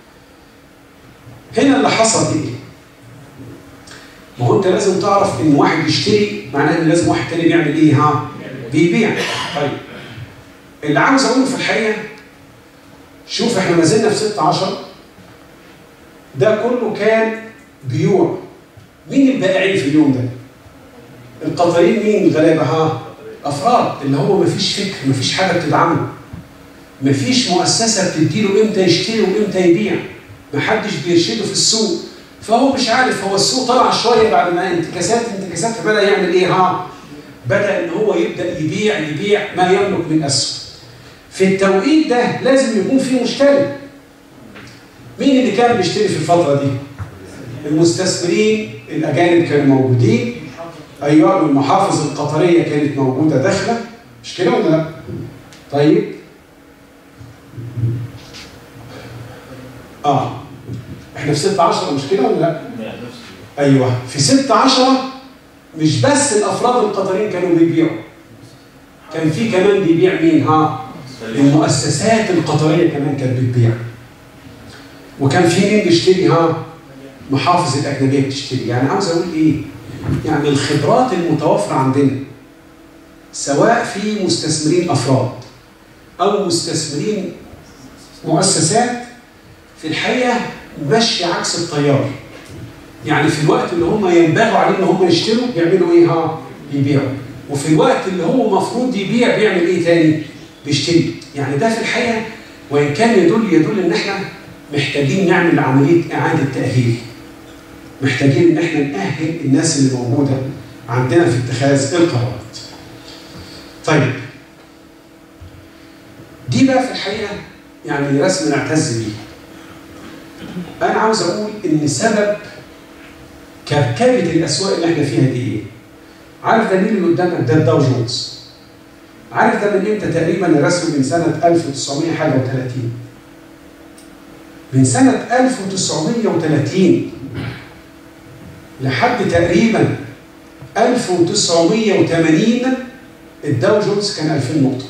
هنا اللي حصل ايه؟ ما هو انت لازم تعرف ان واحد يشتري معناه ان لازم واحد تاني بيعمل ايه ها؟ بيبيع طيب اللي عاوز اقوله في الحقيقه شوف احنا ما زلنا في 6 10 ده كله كان بيوع مين البائعين في اليوم ده؟ القطريين مين الغلابه ها؟ افراد اللي هو ما فيش فكر ما فيش حاجه بتدعمه ما فيش مؤسسه بتديله امتى يشتري وامتى يبيع ما حدش بيرشده في السوق فهو مش عارف هو السوق طلع شويه بعد ما انتكاسات انتكاسات فبدا يعمل ايه ها؟ بدا ان هو يبدا يبيع يبيع ما يملك من اسهم في التوقيت ده لازم يكون في مشتري مين اللي كان بيشتري في الفتره دي؟ المستثمرين الاجانب كانوا موجودين ايوه والمحافظ القطريه كانت موجوده داخله مش كده ولا لا؟ طيب اه احنا في 6 10 مش كده ولا لا؟ ايوه في 6 10 مش بس الافراد القطريين كانوا بيبيعوا كان في كمان بيبيع مين ها؟ المؤسسات القطريه كمان كانت بتبيع وكان في مين بيشتري ها؟ محافظ الاجنبيه بتشتري يعني عاوز اقول ايه؟ يعني الخبرات المتوفره عندنا سواء في مستثمرين افراد او مستثمرين مؤسسات في الحقيقه ماشيه عكس التيار يعني في الوقت اللي هم ينبغوا عليه ان هم يشتروا بيعملوا ايه ها بيبيعوا وفي الوقت اللي هو المفروض يبيع بيعمل ايه تاني بيشتري يعني ده في الحقيقه وان كان يدل يدل ان احنا محتاجين نعمل عمليه اعاده تاهيل محتاجين ان احنا نأهل الناس اللي موجوده عندنا في اتخاذ القرارات. طيب دي بقى في الحقيقه يعني رسم نعتز بيه. انا عاوز اقول ان سبب كركبه الاسواق اللي احنا فيها دي ايه؟ عارف ده مين اللي قدامك ده الداو جونز. عارف ده من امتى تقريبا الرسم من سنه 1900 حاجه و30 من سنه 1930 لحد تقريبا 1980 الداو جونز كان 2000 نقطة.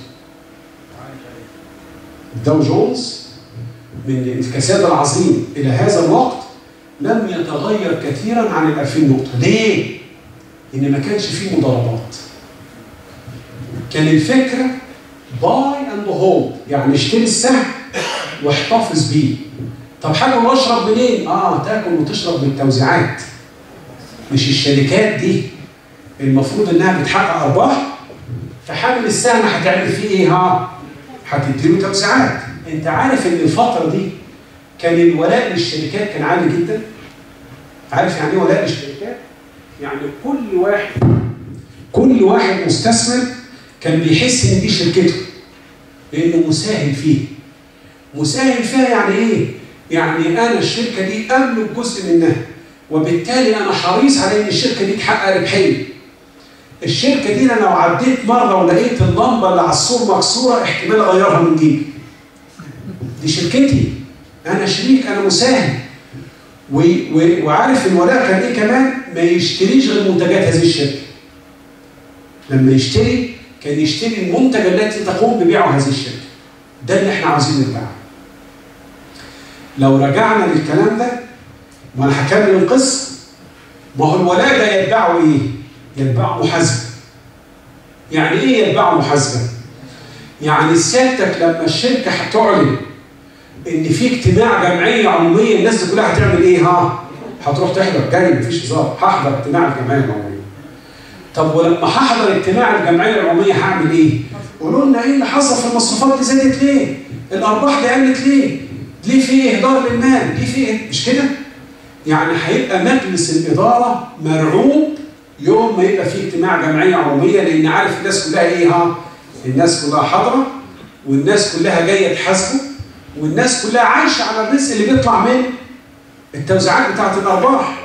الداو جونز من الكساد العظيم إلى هذا الوقت لم يتغير كثيرا عن ال 2000 نقطة، ليه؟ إن ما كانش فيه مضاربات. كان الفكرة باي اند هولد يعني اشتري السهم واحتفظ بيه. طب حاجة واشرب منين؟ اه تاكل وتشرب من التوزيعات. مش الشركات دي المفروض انها بتحقق ارباح فحامل السهم هتعمل فيه ايه ها؟ هتديله توزيعات انت عارف ان الفتره دي كان الولاء للشركات كان عالي جدا عارف يعني ايه ولاء للشركات؟ يعني كل واحد كل واحد مستثمر كان بيحس ان دي شركته لانه مساهم فيه مساهم فيها يعني ايه؟ يعني انا الشركه دي املك جزء منها وبالتالي انا حريص على ان الشركه دي تحقق ربحيه. الشركه دي انا لو عديت مره ولقيت اللمبه اللي على السور مكسوره احتمال اغيرها من جيبي. دي شركتي انا شريك انا مساهم و... و... وعارف الولاء كان ايه كمان ما يشتريش غير منتجات هذه الشركه لما يشتري كان يشتري المنتج التي تقوم ببيعه هذه الشركه ده اللي احنا عاوزين نتبعه لو رجعنا للكلام ده ما انا هكمل القصه ما هو الولاء ده يتبعه ايه؟ يتبعه محاسبه يعني ايه يتبعه محاسبه؟ يعني سيادتك لما الشركه هتعلن ان في اجتماع جمعيه عموميه الناس دي كلها هتعمل ايه ها؟ هتروح تحضر جاي مفيش هزار هحضر اجتماع الجمعيه العموميه. طب ولما هحضر اجتماع الجمعيه العموميه هعمل ايه؟ قولوا لنا ايه اللي حصل في المصروفات دي زادت ليه؟ الارباح دي قلت ليه؟ ليه في اهدار للمال؟ ليه في إيه؟ مش كده؟ يعني هيبقى مجلس الاداره مرعوب يوم ما يبقى في اجتماع جمعيه عموميه لان عارف الناس كلها ايه ها؟ الناس كلها حاضره والناس كلها جايه تحاسبه والناس كلها عايشه على الرزق اللي بيطلع من التوزيعات بتاعت الارباح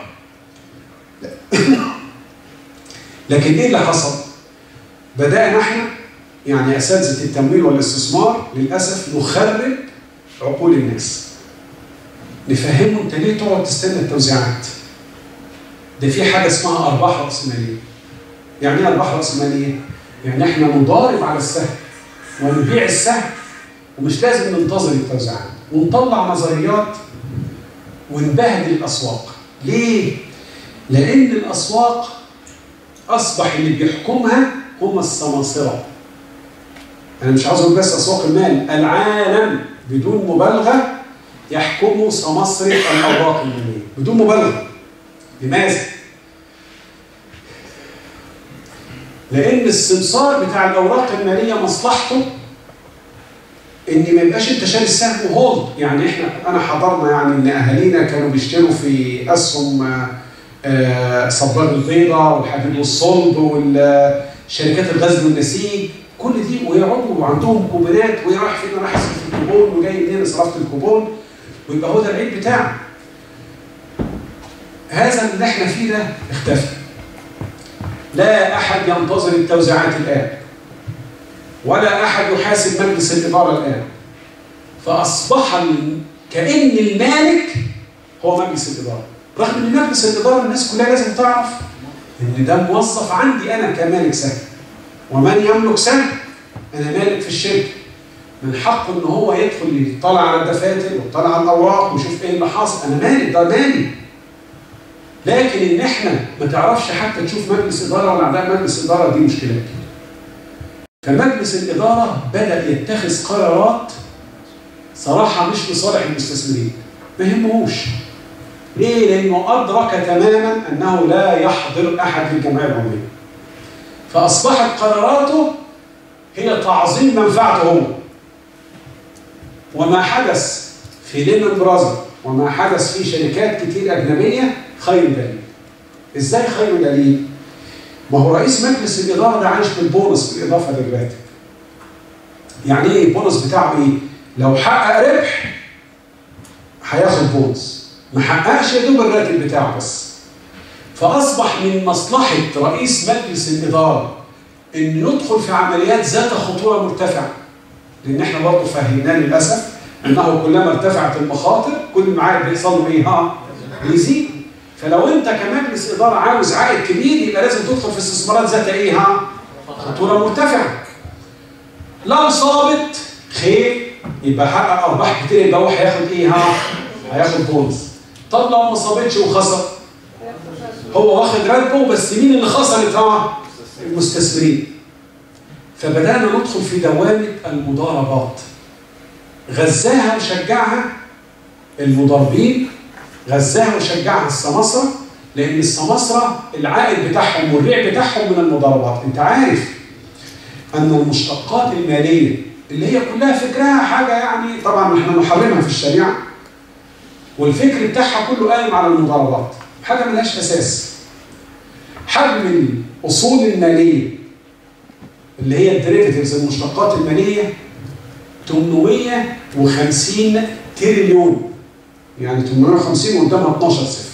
لكن ايه اللي حصل؟ بدانا احنا يعني اساتذه التمويل والاستثمار للاسف نخرب عقول الناس نفهمه انت ليه تقعد تستنى التوزيعات؟ ده في حاجه اسمها ارباح راسماليه. يعني ايه ارباح راسماليه؟ يعني احنا نضارب على السهم ونبيع السهم ومش لازم ننتظر التوزيعات ونطلع نظريات ونبهدل الاسواق. ليه؟ لان الاسواق اصبح اللي بيحكمها هم السماسره. انا مش عاوز اقول بس اسواق المال، العالم بدون مبالغه يحكمه سمسرة الأوراق المالية بدون مبالغة لماذا؟ لأن السمسار بتاع الأوراق المالية مصلحته إن ما يبقاش أنت شاري السهم هولد يعني إحنا أنا حضرنا يعني إن أهالينا كانوا بيشتروا في أسهم آه صباغ البيضة والحديد والصلب والشركات الغزل والنسيج كل دي ويقعدوا وعندهم كوبونات وهي رايح فين رايح اصرف الكوبون وجاي منين صرفت الكوبون ويبقى هو ده العيب بتاعه. هذا اللي احنا فيه ده اختفى. لا احد ينتظر التوزيعات الان. ولا احد يحاسب مجلس الاداره الان. فاصبح كان المالك هو مجلس الاداره. رغم ان مجلس الاداره الناس كلها لازم تعرف ان ده موظف عندي انا كمالك سهم. ومن يملك سهم انا مالك في الشركه. من حقه ان هو يدخل يطلع على الدفاتر ويطلع على الاوراق ويشوف ايه اللي حاصل انا مالي ده مالي لكن ان احنا ما تعرفش حتى تشوف مجلس اداره ولا اعضاء مجلس اداره دي مشكله كده فمجلس الاداره بدا يتخذ قرارات صراحه مش لصالح المستثمرين ما يهمهوش ليه؟ لانه ادرك تماما انه لا يحضر احد للجمعيه العموميه فاصبحت قراراته هي تعظيم منفعته هو وما حدث في ليمان براذر وما حدث في شركات كتير أجنبية خير دليل. إزاي خير دليل؟ ما هو رئيس مجلس الإدارة ده عايش بالبونص بالإضافة للراتب. يعني إيه البونص بتاعه إيه؟ لو حقق ربح هياخد بونص. ما حققش يا دوب الراتب بتاعه بس. فأصبح من مصلحة رئيس مجلس الإدارة إنه يدخل في عمليات ذات خطورة مرتفعة. لان احنا برضه فهمناه للاسف انه كلما ارتفعت المخاطر كل ما عائد بيحصل له ايه ها؟ بيزيد فلو انت كمجلس اداره عاوز عائد كبير يبقى لازم تدخل في استثمارات ذات ايه ها؟ خطوره مرتفعه لو صابت خير يبقى حقق ارباح كتير يبقى هو هياخد ايه ها؟ هياخد بونص طب لو ما صابتش وخسر هو واخد راتبه بس مين اللي خسرت ها؟ المستثمرين فبدأنا ندخل في دوامة المضاربات غزاها وشجعها المضاربين غزاها وشجعها السماسرة لأن السماسرة العائد بتاعهم والريع بتاعهم من المضاربات أنت عارف أن المشتقات المالية اللي هي كلها فكرها حاجة يعني طبعا احنا نحرمها في الشريعة والفكر بتاعها كله قايم على المضاربات حاجة ملهاش أساس حجم الأصول المالية اللي هي الديريفيتيفز المشتقات الماليه 850 تريليون يعني 850 قدامها 12 صفر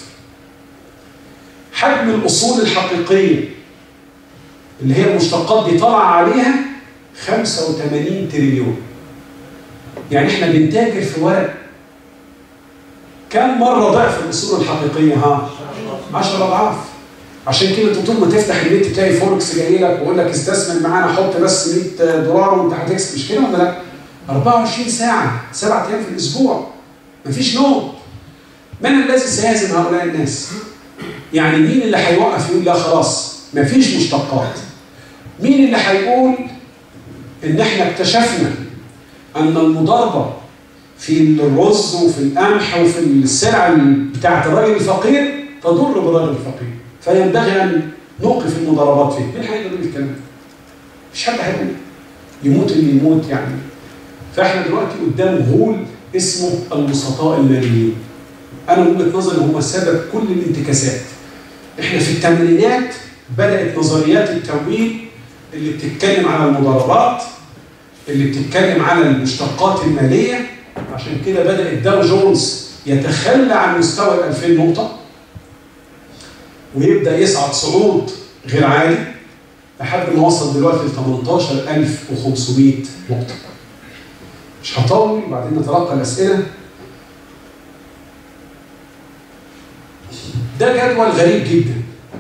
حجم الاصول الحقيقيه اللي هي المشتقات دي طلع عليها 85 تريليون يعني احنا بنتاجر في ورق كم مره ضعف الاصول الحقيقيه ها 10 اضعاف عشان كده انت طول ما تفتح النت تلاقي فوركس جاي لك ويقول لك استثمر معانا حط بس 100 دولار وانت هتكسب مش كده ولا لا 24 ساعه سبعة ايام في الاسبوع مفيش نوم من الذي سيهزم هؤلاء الناس يعني مين اللي هيوقف يقول لا خلاص مفيش مشتقات مين اللي هيقول ان احنا اكتشفنا ان المضاربه في الرز وفي القمح وفي السلع بتاعه الراجل الفقير تضر بالراجل الفقير فينبغي ان نوقف المضاربات فيه مين هيقدر يقول الكلام ده؟ مش حد هيقول يموت اللي يموت يعني فاحنا دلوقتي قدام غول اسمه الوسطاء الماليين انا من وجهه نظري هم سبب كل الانتكاسات احنا في الثمانينات بدات نظريات التمويل اللي بتتكلم على المضاربات اللي بتتكلم على المشتقات الماليه عشان كده بدا الداو جونز يتخلى عن مستوى ال 2000 نقطه ويبدا يصعد صعود غير عادي لحد ما وصل دلوقتي ل 18500 نقطه مش هطول وبعدين نتلقى الاسئله ده جدول غريب جدا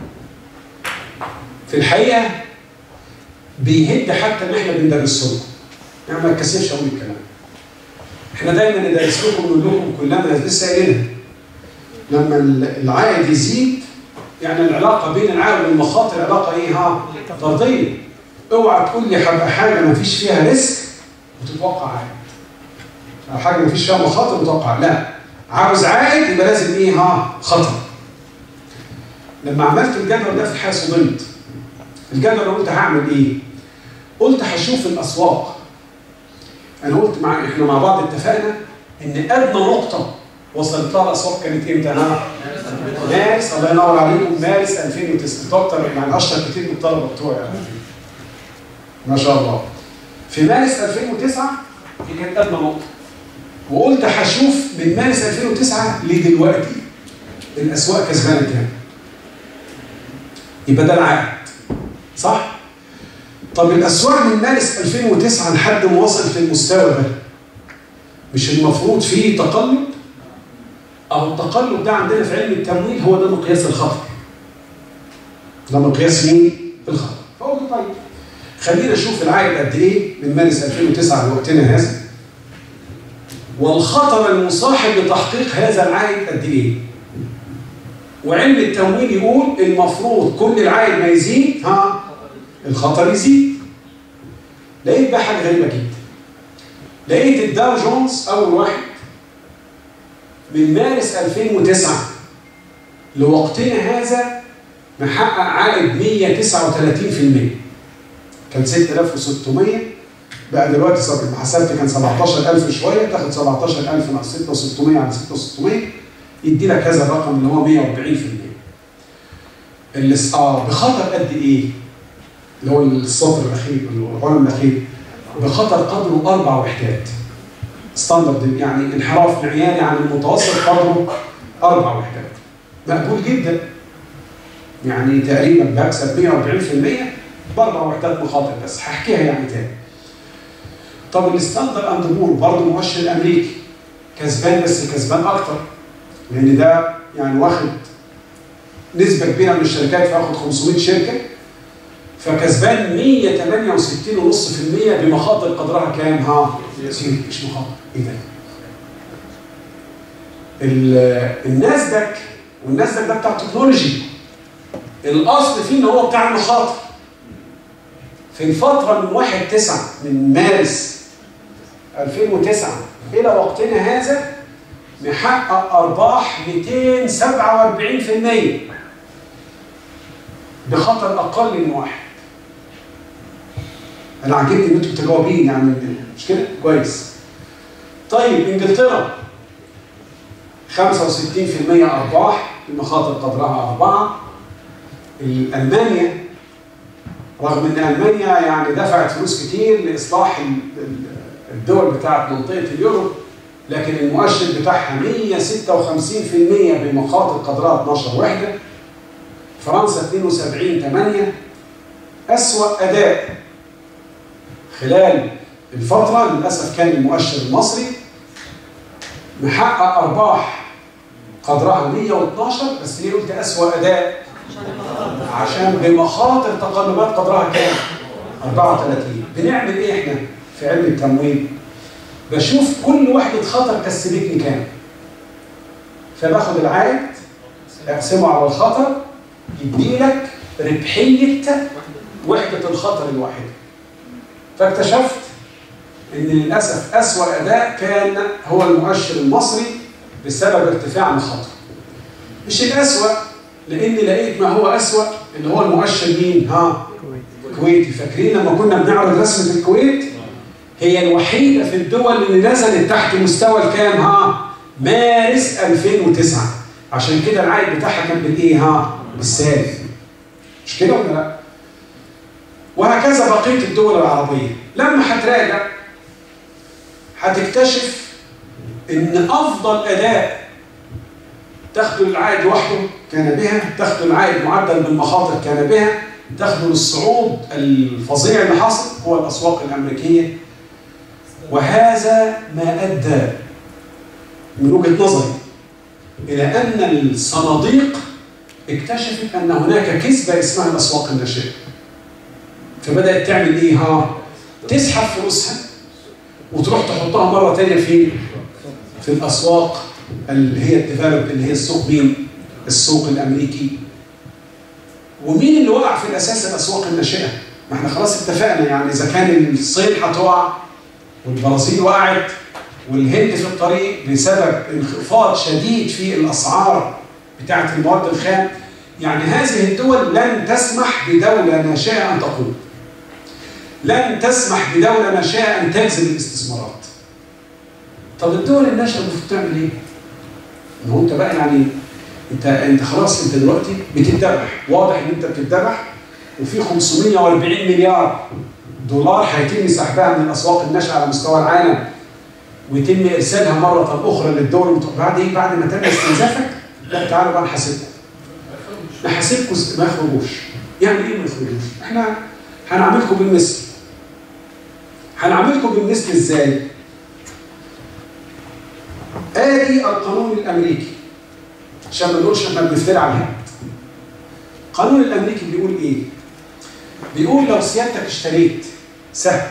في الحقيقه بيهد حتى ان احنا بندرسه لكم يعني ما اتكسفش اقول الكلام احنا دايما ندرس لكم نقول لكم كلما لسه قايلينها لما العائد يزيد يعني العلاقه بين العائد والمخاطر علاقه ايه ها طرديه اوعى تقول لي هبقى حاجه ما فيش فيها ريسك وتتوقع عائد او حاجه ما فيش فيها مخاطر وتتوقع لا عاوز عائد يبقى لازم ايه ها خطر لما عملت الجدول ده في الحقيقه صدمت الجدول اللي قلت هعمل ايه قلت هشوف الاسواق انا قلت مع احنا مع بعض اتفقنا ان ادنى نقطه وصلت لها الاسواق كانت امتى؟ ها؟ مارس الله ينور عليكم مارس 2009 اكتر يعني اشطر كتير من الطلبه بتوعي يعني. ما شاء الله في مارس 2009 دي كانت ادنى نقطه وقلت هشوف من مارس 2009 لدلوقتي الاسواق كسبانه كام يبقى ده العائد صح؟ طب الاسواق من مارس 2009 لحد ما وصلت للمستوى ده مش المفروض فيه تقلب؟ أو التقلب ده عندنا في علم التمويل هو ده مقياس الخطر. ده مقياس مين؟ الخطر. فقلت طيب خلينا نشوف العائد قد ايه من مارس 2009 لوقتنا هذا والخطر المصاحب لتحقيق هذا العائد قد ايه؟ وعلم التمويل يقول المفروض كل العائد ما يزيد ها الخطر يزيد لقيت بقى حاجه غريبه جدا لقيت الداو جونز اول واحد من مارس 2009 لوقتنا هذا محقق عائد 139% كان 6600 بقى دلوقتي صار حسبت كان 17000 شويه تاخد 17000 ناقص 6600 على 6600 يدي لك هذا الرقم اللي هو 140% اللي اه بخطر قد ايه؟ اللي هو السطر الاخير العلم الاخير بخطر قدره اربع وحدات ستاندرد يعني انحراف معياري عن المتوسط قدره اربع وحدات مقبول جدا يعني تقريبا بكسب 140% باربع وحدات مخاطر بس هحكيها يعني تاني طب الستاندرد اند بور برضه مؤشر امريكي كسبان بس كسبان اكتر لان ده يعني واخد نسبه كبيره من الشركات فاخد 500 شركه فكسبان 168.5% بمخاطر قدرها كام ها؟ مش مخاطر ايه ده؟ الناسداك والناسداك ده بتاع تكنولوجي الاصل فيه ان هو بتاع المخاطر في الفتره من 1 9 من مارس 2009 الى وقتنا هذا محقق ارباح 247% بخطر اقل من واحد انا عاجبني ان انتوا متجاوبين يعني مش كده كويس طيب انجلترا 65% ارباح المخاطر قدرها أربعة ألمانيا رغم ان ألمانيا يعني دفعت فلوس كتير لإصلاح الدول بتاعت منطقة اليورو لكن المؤشر بتاعها 156% بمخاطر قدرها 12 وحدة فرنسا 72 8 أسوأ أداء خلال الفترة للأسف كان المؤشر المصري محقق أرباح قدرها 112 بس ليه قلت اسوأ اداء عشان بمخاطر تقلبات قدرها كام 34 بنعمل ايه احنا في علم التمويل بشوف كل وحده خطر كسبتني كام فباخد العائد اقسمه على الخطر يديلك ربحيه وحده الخطر الواحده فاكتشفت ان للاسف اسوا اداء كان هو المؤشر المصري بسبب ارتفاع المخاطر مش الاسوا لان لقيت ما هو اسوا اللي هو المؤشر مين ها كويتي فاكرين لما كنا بنعرض رسمه الكويت هي الوحيده في الدول اللي نزلت تحت مستوى الكام ها مارس 2009 عشان كده العائد بتاعها كان بالايه ها بالسالب مش كده ولا لا وهكذا بقيه الدول العربيه لما هتراجع هتكتشف ان افضل اداء تاخدوا العائد لوحده كان بها تاخدوا العائد معدل بالمخاطر كان بها تاخدوا الصعود الفظيع اللي حصل هو الاسواق الامريكيه وهذا ما ادى من وجهه نظري الى ان الصناديق اكتشفت ان هناك كذبه اسمها الاسواق الناشئه فبدات تعمل ايه ها تسحب فلوسها وتروح تحطها مره ثانيه في في الاسواق اللي هي الديفلوب اللي هي السوق مين السوق الامريكي ومين اللي وقع في الاساس الاسواق الناشئه ما احنا خلاص اتفقنا يعني اذا كان الصين هتقع والبرازيل وقعت والهند في الطريق بسبب انخفاض شديد في الاسعار بتاعه المواد الخام يعني هذه الدول لن تسمح بدوله ناشئه ان تقوم لن تسمح بدوله ناشئه ان تجذب الاستثمارات طب الدول الناشئه المفروض تعمل ايه؟ ان هو انت بقى يعني انت انت خلاص انت دلوقتي بتتذبح واضح ان انت بتتذبح وفي 540 مليار دولار هيتم سحبها من الاسواق الناشئه على مستوى العالم ويتم ارسالها مره اخرى للدول المت... بعد ايه؟ بعد ما تم استنزافك لا تعالوا بقى نحاسبكم. نحاسبكم ما يخرجوش. يعني ايه ما يخرجوش؟ احنا هنعملكم بالمثل. هنعملكم بالمثل ازاي؟ ادي القانون الامريكي عشان ما نقولش احنا بنفتري على الهند. القانون الامريكي بيقول ايه؟ بيقول لو سيادتك اشتريت سهم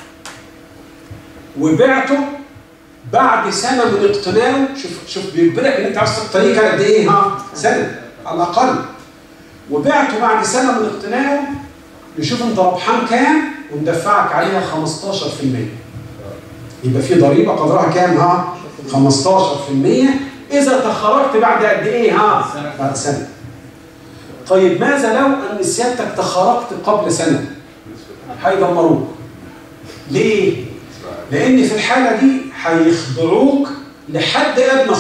وبعته بعد سنه من اقتناعه شوف شوف بيجبرك ان انت عاوز تقتنيه قد ايه ها؟ سنه على الاقل وبعته بعد سنه من اقتناعه نشوف انت ربحان كام وندفعك عليها 15% يبقى في ضريبه قدرها كام ها؟ 15% اذا تخرجت بعد قد ايه ها؟ بعد سنه طيب ماذا لو ان سيادتك تخرجت قبل سنه؟ هيدمروك ليه؟ لان في الحاله دي هيخضعوك لحد ادنى 15%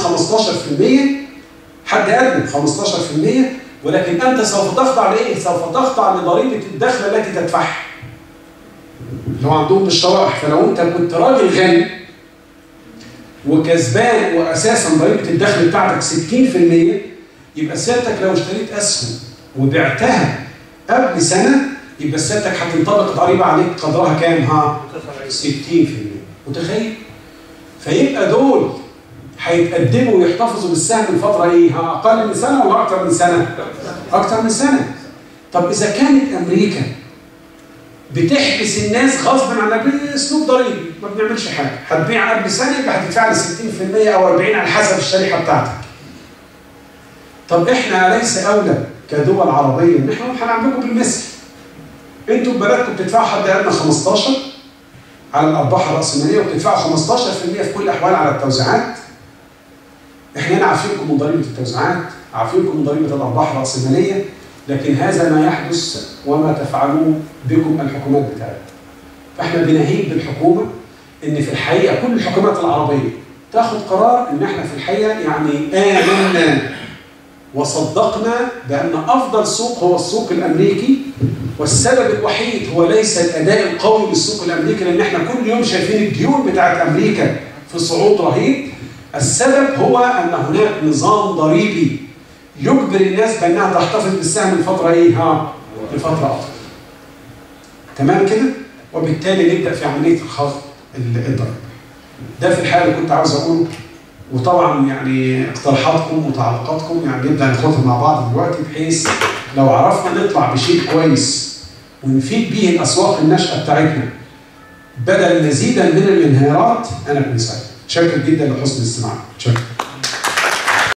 حد ادنى 15% ولكن انت سوف تخضع لايه؟ سوف تخضع لضريبه الدخل التي تدفعها. اللي هو عندهم بالشرائح فلو انت كنت راجل غني وكسبان واساسا ضريبه الدخل بتاعتك 60% يبقى سيادتك لو اشتريت اسهم وبعتها قبل سنه يبقى سيادتك هتنطبق ضريبه عليك قدرها كام ها؟ 60% متخيل؟ فيبقى دول هيتقدموا ويحتفظوا بالسهم لفتره ايه؟ ها اقل من سنه ولا اكثر من سنه؟ اكثر من سنه. طب اذا كانت امريكا بتحبس الناس غصبا عن باسلوب ضريبي ما بنعملش حاجه، هتبيع قبل سنه يبقى هتدفع لي 60% او 40 على حسب الشريحه بتاعتك. طب احنا اليس اولى كدول عربيه ان احنا هنعملكم بالمثل. انتوا ببلدكم بتدفعوا حد ادنى 15 على الارباح الراسماليه وبتدفعوا 15% في كل الاحوال على التوزيعات. احنا هنا عارفينكم من ضريبه التوزيعات، عارفينكم من ضريبه الارباح الراسماليه، لكن هذا ما يحدث وما تفعلوه بكم الحكومات بتاعتنا. فاحنا بنهيب بالحكومه ان في الحقيقه كل الحكومات العربيه تاخد قرار ان احنا في الحقيقه يعني امنا وصدقنا بان افضل سوق هو السوق الامريكي والسبب الوحيد هو ليس الاداء القوي للسوق الامريكي لان احنا كل يوم شايفين الديون بتاعت امريكا في صعود رهيب السبب هو ان هناك نظام ضريبي يجبر الناس بانها تحتفظ بالسهم لفتره ايه ها لفتره اطول تمام كده وبالتالي نبدا في عمليه الخفض الضريبي ده في الحاله اللي كنت عاوز اقوله وطبعا يعني اقتراحاتكم وتعليقاتكم يعني نبدا ناخدها مع بعض دلوقتي بحيث لو عرفنا نطلع بشيء كويس ونفيد به الاسواق الناشئه بتاعتنا بدل مزيدا من الانهيارات انا كنت سعيد. شكرا جدا لحسن الاستماع. شكرا.